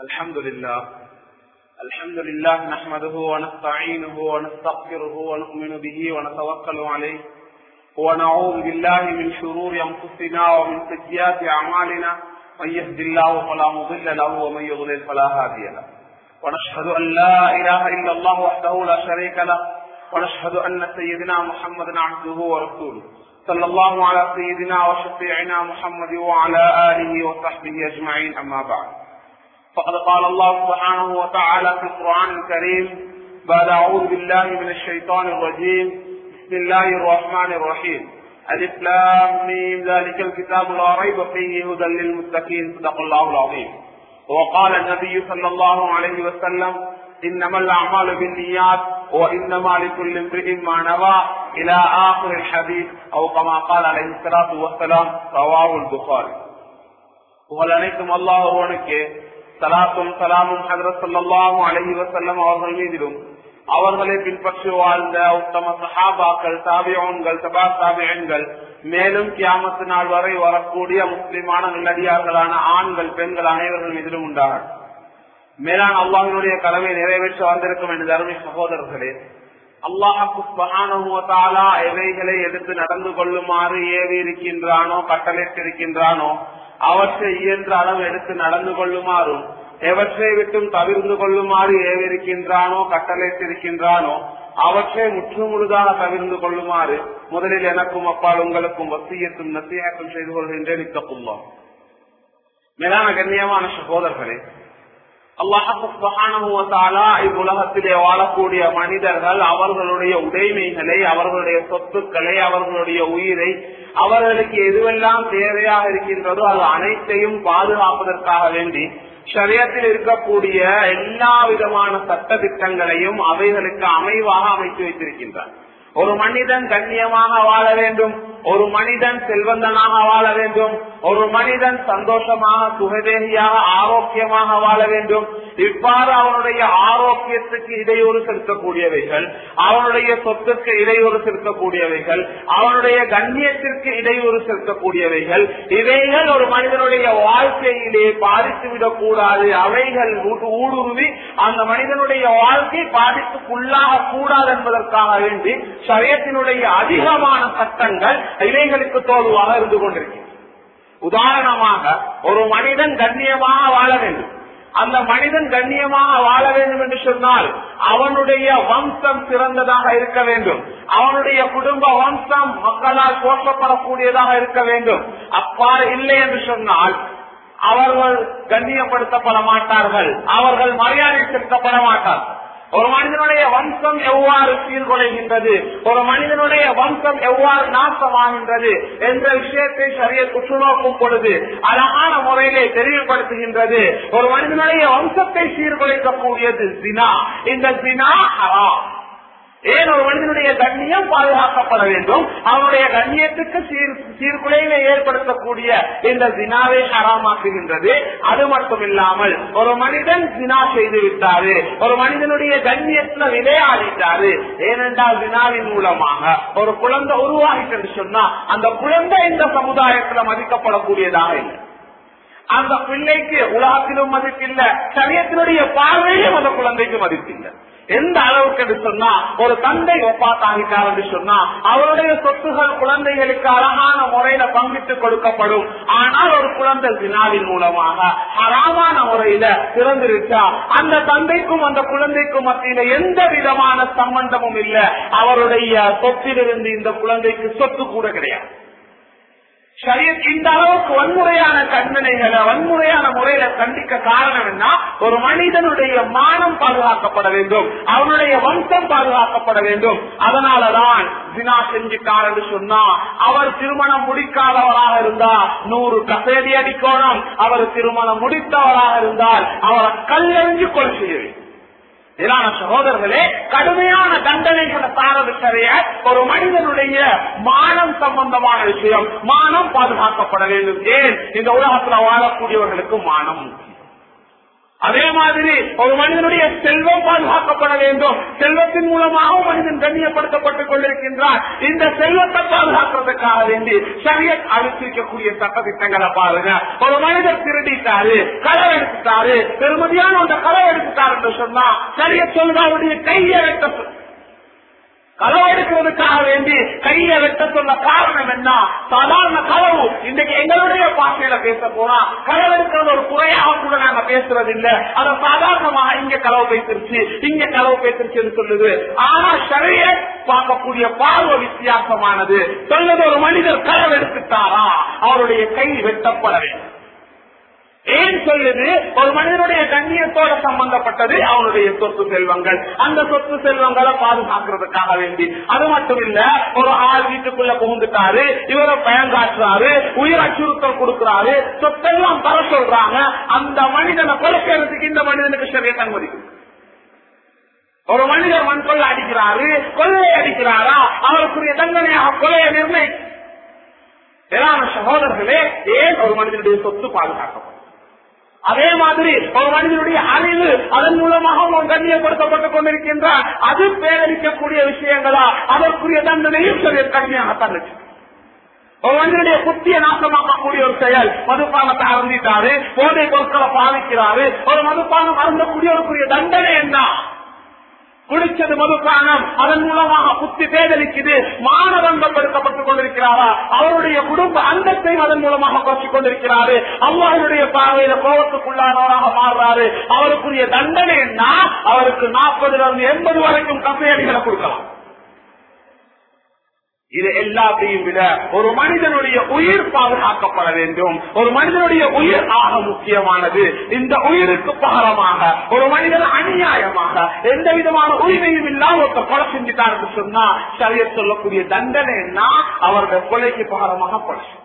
الحمد لله الحمد لله نحمده ونستعينه ونستغفره ونؤمن به ونتوكل عليه ونعوذ بالله من شرور انفسنا ومن سيئات اعمالنا من يهد الله فلا مضل له ومن يضلل فلا هادي له ونشهد ان لا اله الا الله وحده لا شريك له ونشهد ان سيدنا محمدا عبده ورسوله صلى الله على سيدنا وشفيعنا محمد وعلى اله وصحبه اجمعين اما بعد فقد قال الله سبحانه وتعالى في القرآن الكريم بعد أعوذ بالله من الشيطان الرجيم بسم الله الرحمن الرحيم ألف لام ميم ذلك الكتاب لا ريب فيه هدى للمتقين صدق الله العظيم وقال النبي صلى الله عليه وسلم إنما الأعمال بالنيات وإنما لكل امرئ ما نوى إلى آخر الحديث أو كما قال عليه الصلاة والسلام رواه البخاري புகழ் அனைத்தும் அல்லாஹ் ஒருவனுக்கு சலாத்தும் சலாமும் ஹதரத் சல்லாஹூ அலஹி வசல்லம் அவர்கள் மீதிலும் அவர்களை பின்பற்றி வாழ்ந்த உத்தம சஹாபாக்கள் தாபியோன்கள் சபா தாபியன்கள் மேலும் கியாமத்து நாள் வரை வரக்கூடிய முஸ்லிமான நல்லடியார்களான ஆண்கள் பெண்கள் அனைவர்கள் மீதிலும் உண்டார்கள் மேலான அல்லாஹினுடைய கடமை நிறைவேற்ற வந்திருக்கும் என்று அருமை சகோதரர்களே அல்லாஹாலா எவைகளை எடுத்து நடந்து கொள்ளுமாறு ஏவி இருக்கின்றானோ கட்டளைத்திருக்கின்றானோ அவற்றை இயன்ற அளவு எடுத்து நடந்து கொள்ளுமாறும் எவற்றை விட்டும் தவிர்ந்து கொள்ளுமாறு ஏவிருக்கின்றானோ கட்டளைத்திருக்கின்றானோ அவற்றை முற்றுமுழுதாக தவிர்ந்து கொள்ளுமாறு முதலில் எனக்கும் அப்பால் உங்களுக்கும் வசியத்தும் நசியத்தும் செய்து கொள்கின்றேன் இத்தப்புள்ளோம் மேலான கண்ணியமான சகோதரர்களே அல்லாஹாலா இவ்வுலகத்திலே வாழக்கூடிய மனிதர்கள் அவர்களுடைய உடைமைகளை அவர்களுடைய சொத்துக்களை அவர்களுடைய உயிரை அவர்களுக்கு எதுவெல்லாம் தேவையாக இருக்கின்றதோ அது அனைத்தையும் பாதுகாப்பதற்காக வேண்டி சரியத்தில் இருக்கக்கூடிய எல்லா விதமான சட்ட திட்டங்களையும் அவைகளுக்கு அமைவாக அமைத்து வைத்திருக்கின்றார் ஒரு மனிதன் கண்ணியமாக வாழ வேண்டும் ஒரு மனிதன் செல்வந்தனாக வாழ வேண்டும் ஒரு மனிதன் சந்தோஷமாக சுகதேகியாக ஆரோக்கியமாக வாழ வேண்டும் இவ்வாறு அவனுடைய ஆரோக்கியத்துக்கு இடையூறு செலுத்தக்கூடியவைகள் அவனுடைய சொத்துக்கு இடையூறு செலுத்தக்கூடியவைகள் அவனுடைய கண்ணியத்திற்கு இடையூறு செலுத்தக்கூடியவைகள் இவைகள் ஒரு மனிதனுடைய வாழ்க்கையிலே பாதித்துவிடக் கூடாது அவைகள் ஊடுருவி அந்த மனிதனுடைய வாழ்க்கை பாதிப்புக்குள்ளாக கூடாது என்பதற்காக வேண்டி சரியத்தினுடைய அதிகமான சட்டங்கள் இவைகளுக்கு தோல்வாக இருந்து கொண்டிருக்கிறது உதாரணமாக ஒரு மனிதன் கண்ணியமாக வாழ வேண்டும் அந்த மனிதன் கண்ணியமாக வாழ வேண்டும் என்று சொன்னால் அவனுடைய வம்சம் சிறந்ததாக இருக்க வேண்டும் அவனுடைய குடும்ப வம்சம் மக்களால் போற்றப்படக்கூடியதாக இருக்க வேண்டும் அப்பா இல்லை என்று சொன்னால் அவர்கள் கண்ணியப்படுத்தப்பட மாட்டார்கள் அவர்கள் மரியாதை செலுத்தப்பட மாட்டார்கள் ஒரு மனிதனுடைய வம்சம் எவ்வாறு சீர்குலைகின்றது ஒரு மனிதனுடைய வம்சம் எவ்வாறு நாசமாகின்றது என்ற விஷயத்தை சரிய உற்றுநோக்கும் பொழுது அழகான முறையிலே தெளிவுபடுத்துகின்றது ஒரு மனிதனுடைய வம்சத்தை சீர்குலைக்கக்கூடியது சினா இந்த சினா ஹரா ஏன் ஒரு மனிதனுடைய கண்ணியம் பாதுகாக்கப்பட வேண்டும் அவனுடைய கண்ணியத்துக்கு சீர் சீர்குலைவை ஏற்படுத்தக்கூடிய இந்த தினாவை ஹராமாக்குகின்றது அது மட்டும் இல்லாமல் ஒரு மனிதன் தினா செய்து விட்டாரு ஒரு மனிதனுடைய கண்ணியத்துல விளையாடிட்டாரு ஏனென்றால் தினாவின் மூலமாக ஒரு குழந்தை உருவாகிட்டு சொன்னா அந்த குழந்தை இந்த சமுதாயத்துல மதிக்கப்படக்கூடியதாக இல்லை அந்த பிள்ளைக்கு உலகத்திலும் மதிப்பில்லை சரியத்தினுடைய பார்வையிலும் அந்த குழந்தைக்கு மதிப்பில்லை எந்த அளவுக்கு என்று சொன்னா ஒரு தந்தை ஒப்பாத்தாகிட்டார் என்று சொன்னா அவருடைய சொத்துகள் குழந்தைகளுக்கு அழகான முறையில பங்கிட்டு கொடுக்கப்படும் ஆனால் ஒரு குழந்தை வினாவின் மூலமாக அழகான முறையில திறந்திருச்சா அந்த தந்தைக்கும் அந்த குழந்தைக்கும் மத்தியில எந்த விதமான சம்பந்தமும் இல்லை அவருடைய சொத்திலிருந்து இந்த குழந்தைக்கு சொத்து கூட கிடையாது இந்த அளவுக்கு வன்முறையான கண்மனைகளை வன்முறையான முறையில கண்டிக்க காரணம் என்ன ஒரு மனிதனுடைய மானம் பாதுகாக்கப்பட வேண்டும் அவனுடைய வம்சம் பாதுகாக்கப்பட வேண்டும் அதனாலதான் தினா செஞ்சுட்டார் என்று சொன்னா அவர் திருமணம் முடிக்காதவராக இருந்தா நூறு கசேதி அடிக்கணும் அவர் திருமணம் முடித்தவராக இருந்தால் அவரை கல்லெறிஞ்சு கொலை செய்ய வேண்டும் இதான சகோதரர்களே கடுமையான தண்டனைகளை தாரது சரிய ஒரு மனிதனுடைய மானம் சம்பந்தமான விஷயம் மானம் பாதுகாக்கப்பட வேண்டும் ஏன் இந்த உலகத்துல வாழக்கூடியவர்களுக்கு மானம் முக்கியம் அதே மாதிரி ஒரு மனிதனுடைய செல்வம் பாதுகாக்கப்பட வேண்டும் செல்வத்தின் மூலமாக மனிதன் கண்ணியப்படுத்தப்பட்டுக் கொண்டிருக்கின்றான் இந்த செல்வத்தை பாதுகாக்கிறதுக்காக வேண்டி சரியத் அளித்திருக்கக்கூடிய சட்ட திட்டங்களை பாருங்க ஒரு மனிதர் திருடிட்டாரு களவு எடுத்துட்டாரு பெருமதியான அந்த களவு எடுத்துட்டாரு என்று சொன்னா சரிய சொல்லுங்க அவருடைய கையை வெட்ட சொல்லு. களவு எடுக்கிறதுக்காக வேண்டி கையை வெட்ட சொல்ல காரணம் என்ன சாதாரண களவு இன்னைக்கு எங்களுடைய பாஷையில பேச போனா களவு எடுக்கிறது ஒரு குறையாக கூட நாங்க பேசுறது இல்ல அத சாதாரணமாக இங்க களவு பேசிருச்சு இங்க களவு பேசிருச்சுன்னு சொல்லுது ஆனா சரிய பார்க்கக்கூடிய பார்வை வித்தியாசமானது சொல்லுது ஒரு மனிதர் களவு எடுத்துட்டாரா அவருடைய கை வெட்டப்பட வேண்டும் ஏன் சொல்லுது ஒரு மனிதனுடைய கண்ணியத்தோட சம்பந்தப்பட்டது அவனுடைய சொத்து செல்வங்கள் அந்த சொத்து செல்வங்களை பாதுகாக்கிறதுக்காக வேண்டி அது மட்டும் இல்ல ஒரு ஆள் வீட்டுக்குள்ள புகுந்துட்டாரு இவரை பயங்காற்றுறாரு உயிர் அச்சுறுத்தல் கொடுக்கிறாரு சொத்தெல்லாம் தர சொல்றாங்க அந்த மனிதனை கொலைக்கிறதுக்கு இந்த மனிதனுக்கு சரியா அனுமதிக்கும் ஒரு மனிதர் மண் கொள்ள அடிக்கிறாரு கொள்ளை அடிக்கிறாரா அவருக்குரிய தண்டனையாக கொலையை நிர்ணயி வேளாண் சகோதரர்களே ஏன் ஒரு மனிதனுடைய சொத்து பாதுகாக்கப்படும் அதே மாதிரி ஒரு மனிதனுடைய அறிவு அதன் மூலமாக அவன் கண்ணியப்படுத்தப்பட்டுக் கொண்டிருக்கின்றான் அது பேரளிக்கக்கூடிய விஷயங்களா அதற்குரிய தண்டனையும் சரி கண்ணியாகத்தான் இருக்கு ஒரு மனிதனுடைய புத்திய நாசமாக்கக்கூடிய ஒரு செயல் மதுபானத்தை அருந்திட்டாரு போதை பொருட்களை பாவிக்கிறாரு ஒரு மதுபானம் அருந்தக்கூடியவருக்குரிய தண்டனை என்ன குடிச்சது மதுபானம் அதன் மூலமாக புத்தி பேதலிக்குது மானதண்டம் எடுக்கப்பட்டுக் கொண்டிருக்கிறாரா அவருடைய குடும்ப அந்தத்தை அதன் மூலமாக குறைச்சிக் கொண்டிருக்கிறாரு அம்மாவுடைய பார்வையில கோபத்துக்குள்ளானவராக மாறுறாரு அவருக்குரிய தண்டனை என்ன அவருக்கு நாற்பதுல இருந்து எண்பது வரைக்கும் கசையடிகளை கொடுக்கலாம் இது எல்லாத்தையும் விட ஒரு மனிதனுடைய உயிர் பாதுகாக்கப்பட வேண்டும் ஒரு மனிதனுடைய உயிர் ஆக முக்கியமானது இந்த உயிருக்கு பகரமாக ஒரு மனிதன் அநியாயமாக எந்த விதமான உரிமையும் இல்லாம ஒருத்தர் கொலை செஞ்சுட்டார் என்று சொன்னா சரிய சொல்லக்கூடிய தண்டனை என்ன அவருடைய கொலைக்கு பகரமாக கொலை செஞ்சு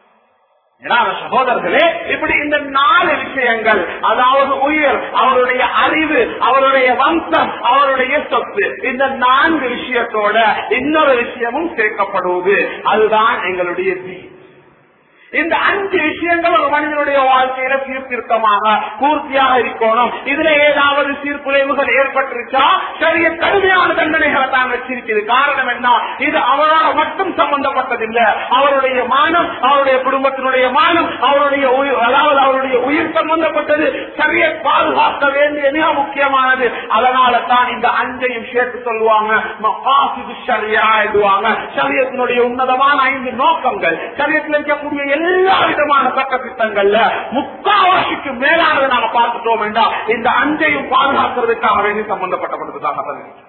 சகோதரர்களே இப்படி இந்த நாலு விஷயங்கள் அதாவது உயிர் அவருடைய அறிவு அவருடைய வம்சம் அவருடைய சொத்து இந்த நான்கு விஷயத்தோட இன்னொரு விஷயமும் சேர்க்கப்படுவது அதுதான் எங்களுடைய தீ இந்த அஞ்சு விஷயங்கள் ஒரு மனிதனுடைய வாழ்க்கையில சீர்திருத்தமாக பூர்த்தியாக இருக்கணும் இதுல ஏதாவது சீர்குலைவுகள் ஏற்பட்டிருச்சா சரிய கடுமையான தண்டனைகளை தான் வச்சிருக்கிறது காரணம் என்ன இது அவரால் மட்டும் சம்பந்தப்பட்டதில்லை அவருடைய மானம் அவருடைய குடும்பத்தினுடைய மானம் அவருடைய உயிர் அதாவது அவருடைய உயிர் சம்பந்தப்பட்டது சரிய பாதுகாக்க வேண்டிய மிக முக்கியமானது அதனால தான் இந்த அஞ்சையும் சேர்த்து சொல்லுவாங்க மகாசிது சரியா எழுதுவாங்க சரியத்தினுடைய உன்னதமான ஐந்து நோக்கங்கள் சரியத்தில் இருக்கக்கூடிய எல்லா விதமான சட்ட திட்டங்கள்ல முக்காவாசிக்கு மேலானதை நாங்க பார்த்துட்டோம் என்றால் இந்த அஞ்சையும் பாதுகாக்கிறதுக்காக வேண்டி சம்பந்தப்பட்டப்பட்டதுக்காக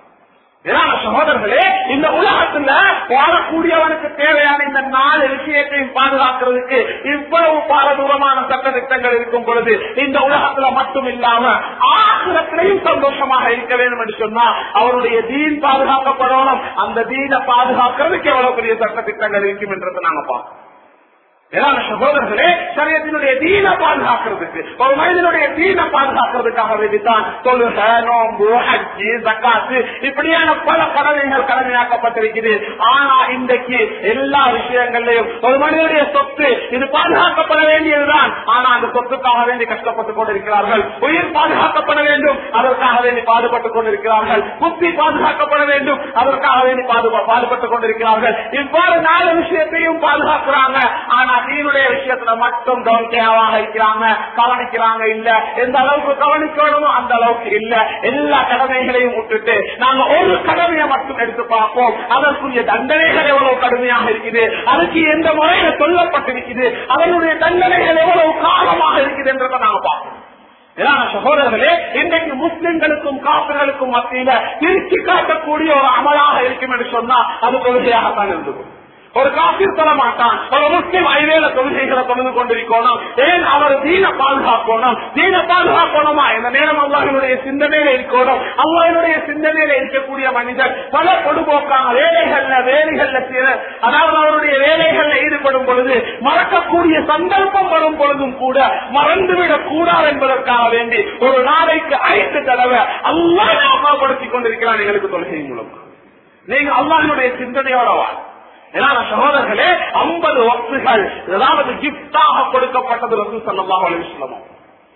சகோதரர்களே இந்த உலகத்துல வாழக்கூடியவனுக்கு தேவையான இந்த நாலு விஷயத்தையும் பாதுகாக்கிறதுக்கு இவ்வளவு பாரதூரமான சட்ட திட்டங்கள் இருக்கும் பொழுது இந்த உலகத்துல மட்டும் இல்லாம ஆசிரத்திலையும் சந்தோஷமாக இருக்க வேண்டும் என்று சொன்னா அவருடைய தீன் பாதுகாக்கப்படணும் அந்த தீனை பாதுகாக்கிறதுக்கு எவ்வளவு பெரிய சட்ட திட்டங்கள் இருக்கும் என்றதை நாங்க பார்ப்போம் சகோதரர்களே சரியத்தினுடைய தீன பாதுகாக்கிறதுக்கு ஒரு மனிதனுடைய தீன பாதுகாக்கிறதுக்காக வேண்டித்தான் தொழுக நோம்பு ஹஜ்ஜி ஜக்காத்து இப்படியான பல கடமைகள் கடமையாக்கப்பட்டிருக்கிறது ஆனா இன்றைக்கு எல்லா விஷயங்களையும் ஒரு மனிதனுடைய சொத்து இது பாதுகாக்கப்பட வேண்டியதுதான் ஆனா அந்த சொத்துக்காக வேண்டி கஷ்டப்பட்டுக் கொண்டிருக்கிறார்கள் உயிர் பாதுகாக்கப்பட வேண்டும் அதற்காக வேண்டி பாடுபட்டுக் கொண்டிருக்கிறார்கள் புத்தி பாதுகாக்கப்பட வேண்டும் அதற்காக வேண்டி பாடுபட்டுக் கொண்டிருக்கிறார்கள் இவ்வாறு நாலு விஷயத்தையும் பாதுகாக்கிறாங்க ஆனா தீனுடைய விஷயத்துல மட்டும் கவனிக்கையாவாக இருக்கிறாங்க கவனிக்கிறாங்க இல்ல எந்த அளவுக்கு கவனிக்கணுமோ அந்த அளவுக்கு இல்ல எல்லா கடமைகளையும் விட்டுட்டு நாங்க ஒரு கடமையை மட்டும் எடுத்து பார்ப்போம் அதற்குரிய தண்டனைகள் எவ்வளவு கடுமையாக இருக்குது அதுக்கு எந்த முறையில சொல்லப்பட்டிருக்குது அதனுடைய தண்டனைகள் எவ்வளவு காலமாக இருக்குது என்றதை நாங்க பார்ப்போம் சகோதரர்களே இன்றைக்கு முஸ்லிம்களுக்கும் காப்பிர்களுக்கும் மத்தியில திருச்சி காட்டக்கூடிய ஒரு அமலாக இருக்கும் என்று சொன்னா அது கொள்கையாகத்தான் இருந்தது ஒரு காப்பீர் தர மாட்டான் ஒரு முஸ்லிம் ஐவேல தொழுகைகளை தொழுது கொண்டிருக்கணும் ஏன் அவர் தீன பாதுகாக்கணும் தீன பாதுகாக்கணுமா இந்த நேரம் அல்லாஹனுடைய சிந்தனையில இருக்கணும் அல்லாஹனுடைய சிந்தனையில இருக்கக்கூடிய மனிதர் பல பொதுபோக்கான வேலைகள்ல வேலைகள்ல சேர அதாவது அவருடைய வேலைகள்ல ஈடுபடும் பொழுது மறக்கக்கூடிய சந்தர்ப்பம் வரும் பொழுதும் கூட மறந்துவிடக் கூடாது என்பதற்காக வேண்டி ஒரு நாளைக்கு ஐந்து தடவை அல்லாஹ் ஞாபகப்படுத்திக் கொண்டிருக்கிறான் எங்களுக்கு தொழுகை மூலம் நீங்க அல்லாஹனுடைய சிந்தனையோட வா சகோதரர்களே ஐம்பது வக்துகள் ஏதாவது கிப்டாக கொடுக்கப்பட்டது ரசூல் சல்லாஹ் அலிஸ்லமும்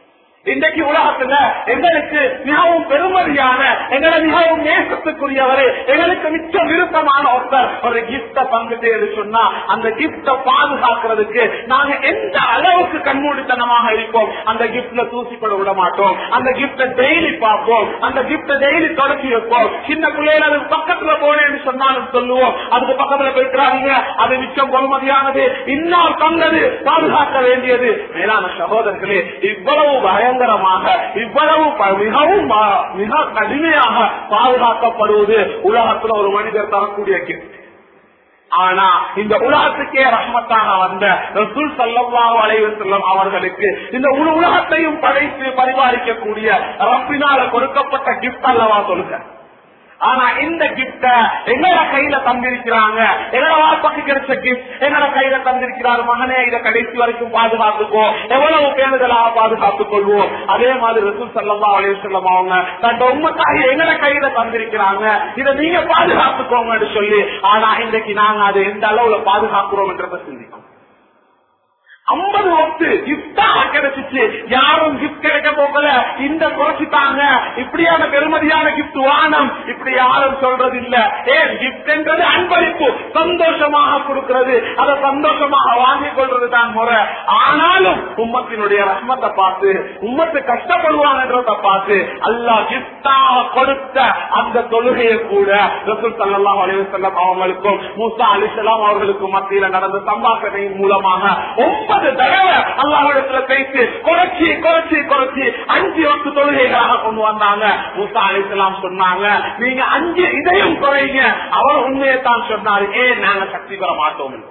இன்றைக்கு உலகத்துல எங்களுக்கு மிகவும் பெருமதியான எங்களை மிகவும் நேசத்துக்குரியவர் எங்களுக்கு மிச்ச விருப்பமான ஒருத்தர் ஒரு கிஃப்ட பங்குட்டு சொன்னா அந்த கிஃப்ட பாதுகாக்கிறதுக்கு நாங்க எந்த அளவுக்கு கண்மூடித்தனமாக இருப்போம் அந்த கிஃப்ட்ல தூசிப்பட விட மாட்டோம் அந்த கிஃப்ட டெய்லி பார்ப்போம் அந்த கிஃப்ட டெய்லி தொடச்சி வைப்போம் சின்ன பிள்ளைகள் அதுக்கு பக்கத்துல போனேன்னு சொன்னாலும் சொல்லுவோம் அதுக்கு பக்கத்துல போயிட்டாங்க அது மிச்சம் பொறுமதியானது இன்னொரு தந்தது பாதுகாக்க வேண்டியது மேலான சகோதரர்களே இவ்வளவு பயங்கரமாக இவ்வளவு ப- மிகவும் ப- மிக கடுமையாக பாதுகாக்கப்படுவது உலகத்துல ஒரு மனிதர் தரக்கூடிய gift. ஆனா இந்த உலகத்துக்கே ரஹ்மத்தாக வந்த ரசூல் சல்லல்லாஹு அலைஹி வஸல்லம் அவர்களுக்கு இந்த முழு உலகத்தையும் படைத்து பரிபாலிக்கக்கூடிய ரப்பினால கொடுக்கப்பட்ட கிஃப்ட் அல்லவா சொல்லுங்க ஆனா இந்த கிஃப்ட எங்களோட கையில தந்திருக்கிறாங்க எங்களோட வாப்பாக்கு கிடைச்ச கிஃப்ட் எங்களோட கையில தந்திருக்கிறார் மகனே இதை கடைசி வரைக்கும் பாதுகாத்துக்கோ எவ்வளவு பேணுதலாக பாதுகாத்துக் கொள்வோம் அதே மாதிரி ரசூல் சல்லா அலையம் அவங்க தன் உண்மைக்காக எங்களோட கையில தந்திருக்கிறாங்க இதை நீங்க பாதுகாத்துக்கோங்கன்னு சொல்லி ஆனா இன்றைக்கு நாங்க அதை எந்த அளவுல பாதுகாக்கிறோம் என்றதை சிந்திக்கும் ஐம்பது ஒத்து கிஃப்டாக கிடைச்சிச்சு யாரும் கிஃப்ட் கிடைக்க போகல இந்த குறைச்சிட்டாங்க இப்படியான பெருமதியான கிஃப்ட் வானம் இப்படி யாரும் சொல்றது இல்ல ஏன் கிஃப்ட் என்றது அன்பளிப்பு சந்தோஷமாக கொடுக்கிறது அதை சந்தோஷமாக வாங்கிக் கொள்றது தான் முறை ஆனாலும் உம்மத்தினுடைய ரஹ்மத்தை பார்த்து உம்மத்து கஷ்டப்படுவாங்கன்றத பார்த்து அல்லாஹ் கிஃப்டாக கொடுத்த அந்த தொழுகையை கூட ரசூல் சல்லல்லாஹு அலைஹி வஸல்லம் அவங்களுக்கும் மூசா அலிசலாம் அவர்களுக்கும் மத்தியில நடந்த சம்பாஷணையின் மூலமாக ஒன்பது தடவை அல்லாஹிடத்துல பேசி குறைச்சி குறைச்சி குறைச்சி அஞ்சு வக்கு தொழுகைகளாக கொண்டு வந்தாங்க மூசா அலிசலாம் சொன்னாங்க நீங்க அஞ்சு இதையும் குறைங்க அவர் உண்மையை தான் சொன்னாரு ஏன் நாங்க சக்தி பெற மாட்டோம் என்று.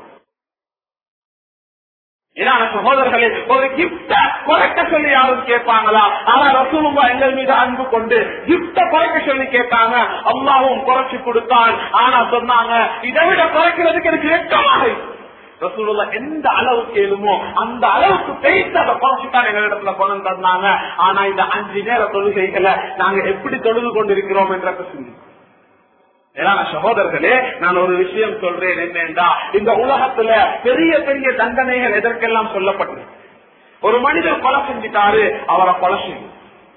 ஏன்னா சகோதரர்களே ஒரு கிஃப்ட குறைக்க சொல்லி யாரும் கேட்பாங்களா ஆனா ரசூலுமா எங்கள் மீது அன்பு கொண்டு கிஃப்ட குறைக்க சொல்லி கேட்டாங்க அல்லாவும் குறைச்சு கொடுத்தான் ஆனா சொன்னாங்க இதை விட குறைக்கிறதுக்கு எனக்கு வெட்கமாக இருக்கு. ரசூலுல்லா எந்த அளவுக்கு ஏழுமோ அந்த அளவுக்கு பேசி அதை குறைச்சுதான் எங்க இடத்துல கொண்டு தந்தாங்க ஆனா இந்த அஞ்சு நேர தொழுகைகளை நாங்க எப்படி தொழுது கொண்டிருக்கிறோம் என்ற சிந்தி ஏன்னா சகோதரர்களே நான் ஒரு விஷயம் சொல்றேன் என்னென்றா இந்த உலகத்துல பெரிய பெரிய தண்டனைகள் எதற்கெல்லாம் சொல்லப்பட்டது ஒரு மனிதர் கொலை செஞ்சிட்டாரு அவரை கொலை செய்யும்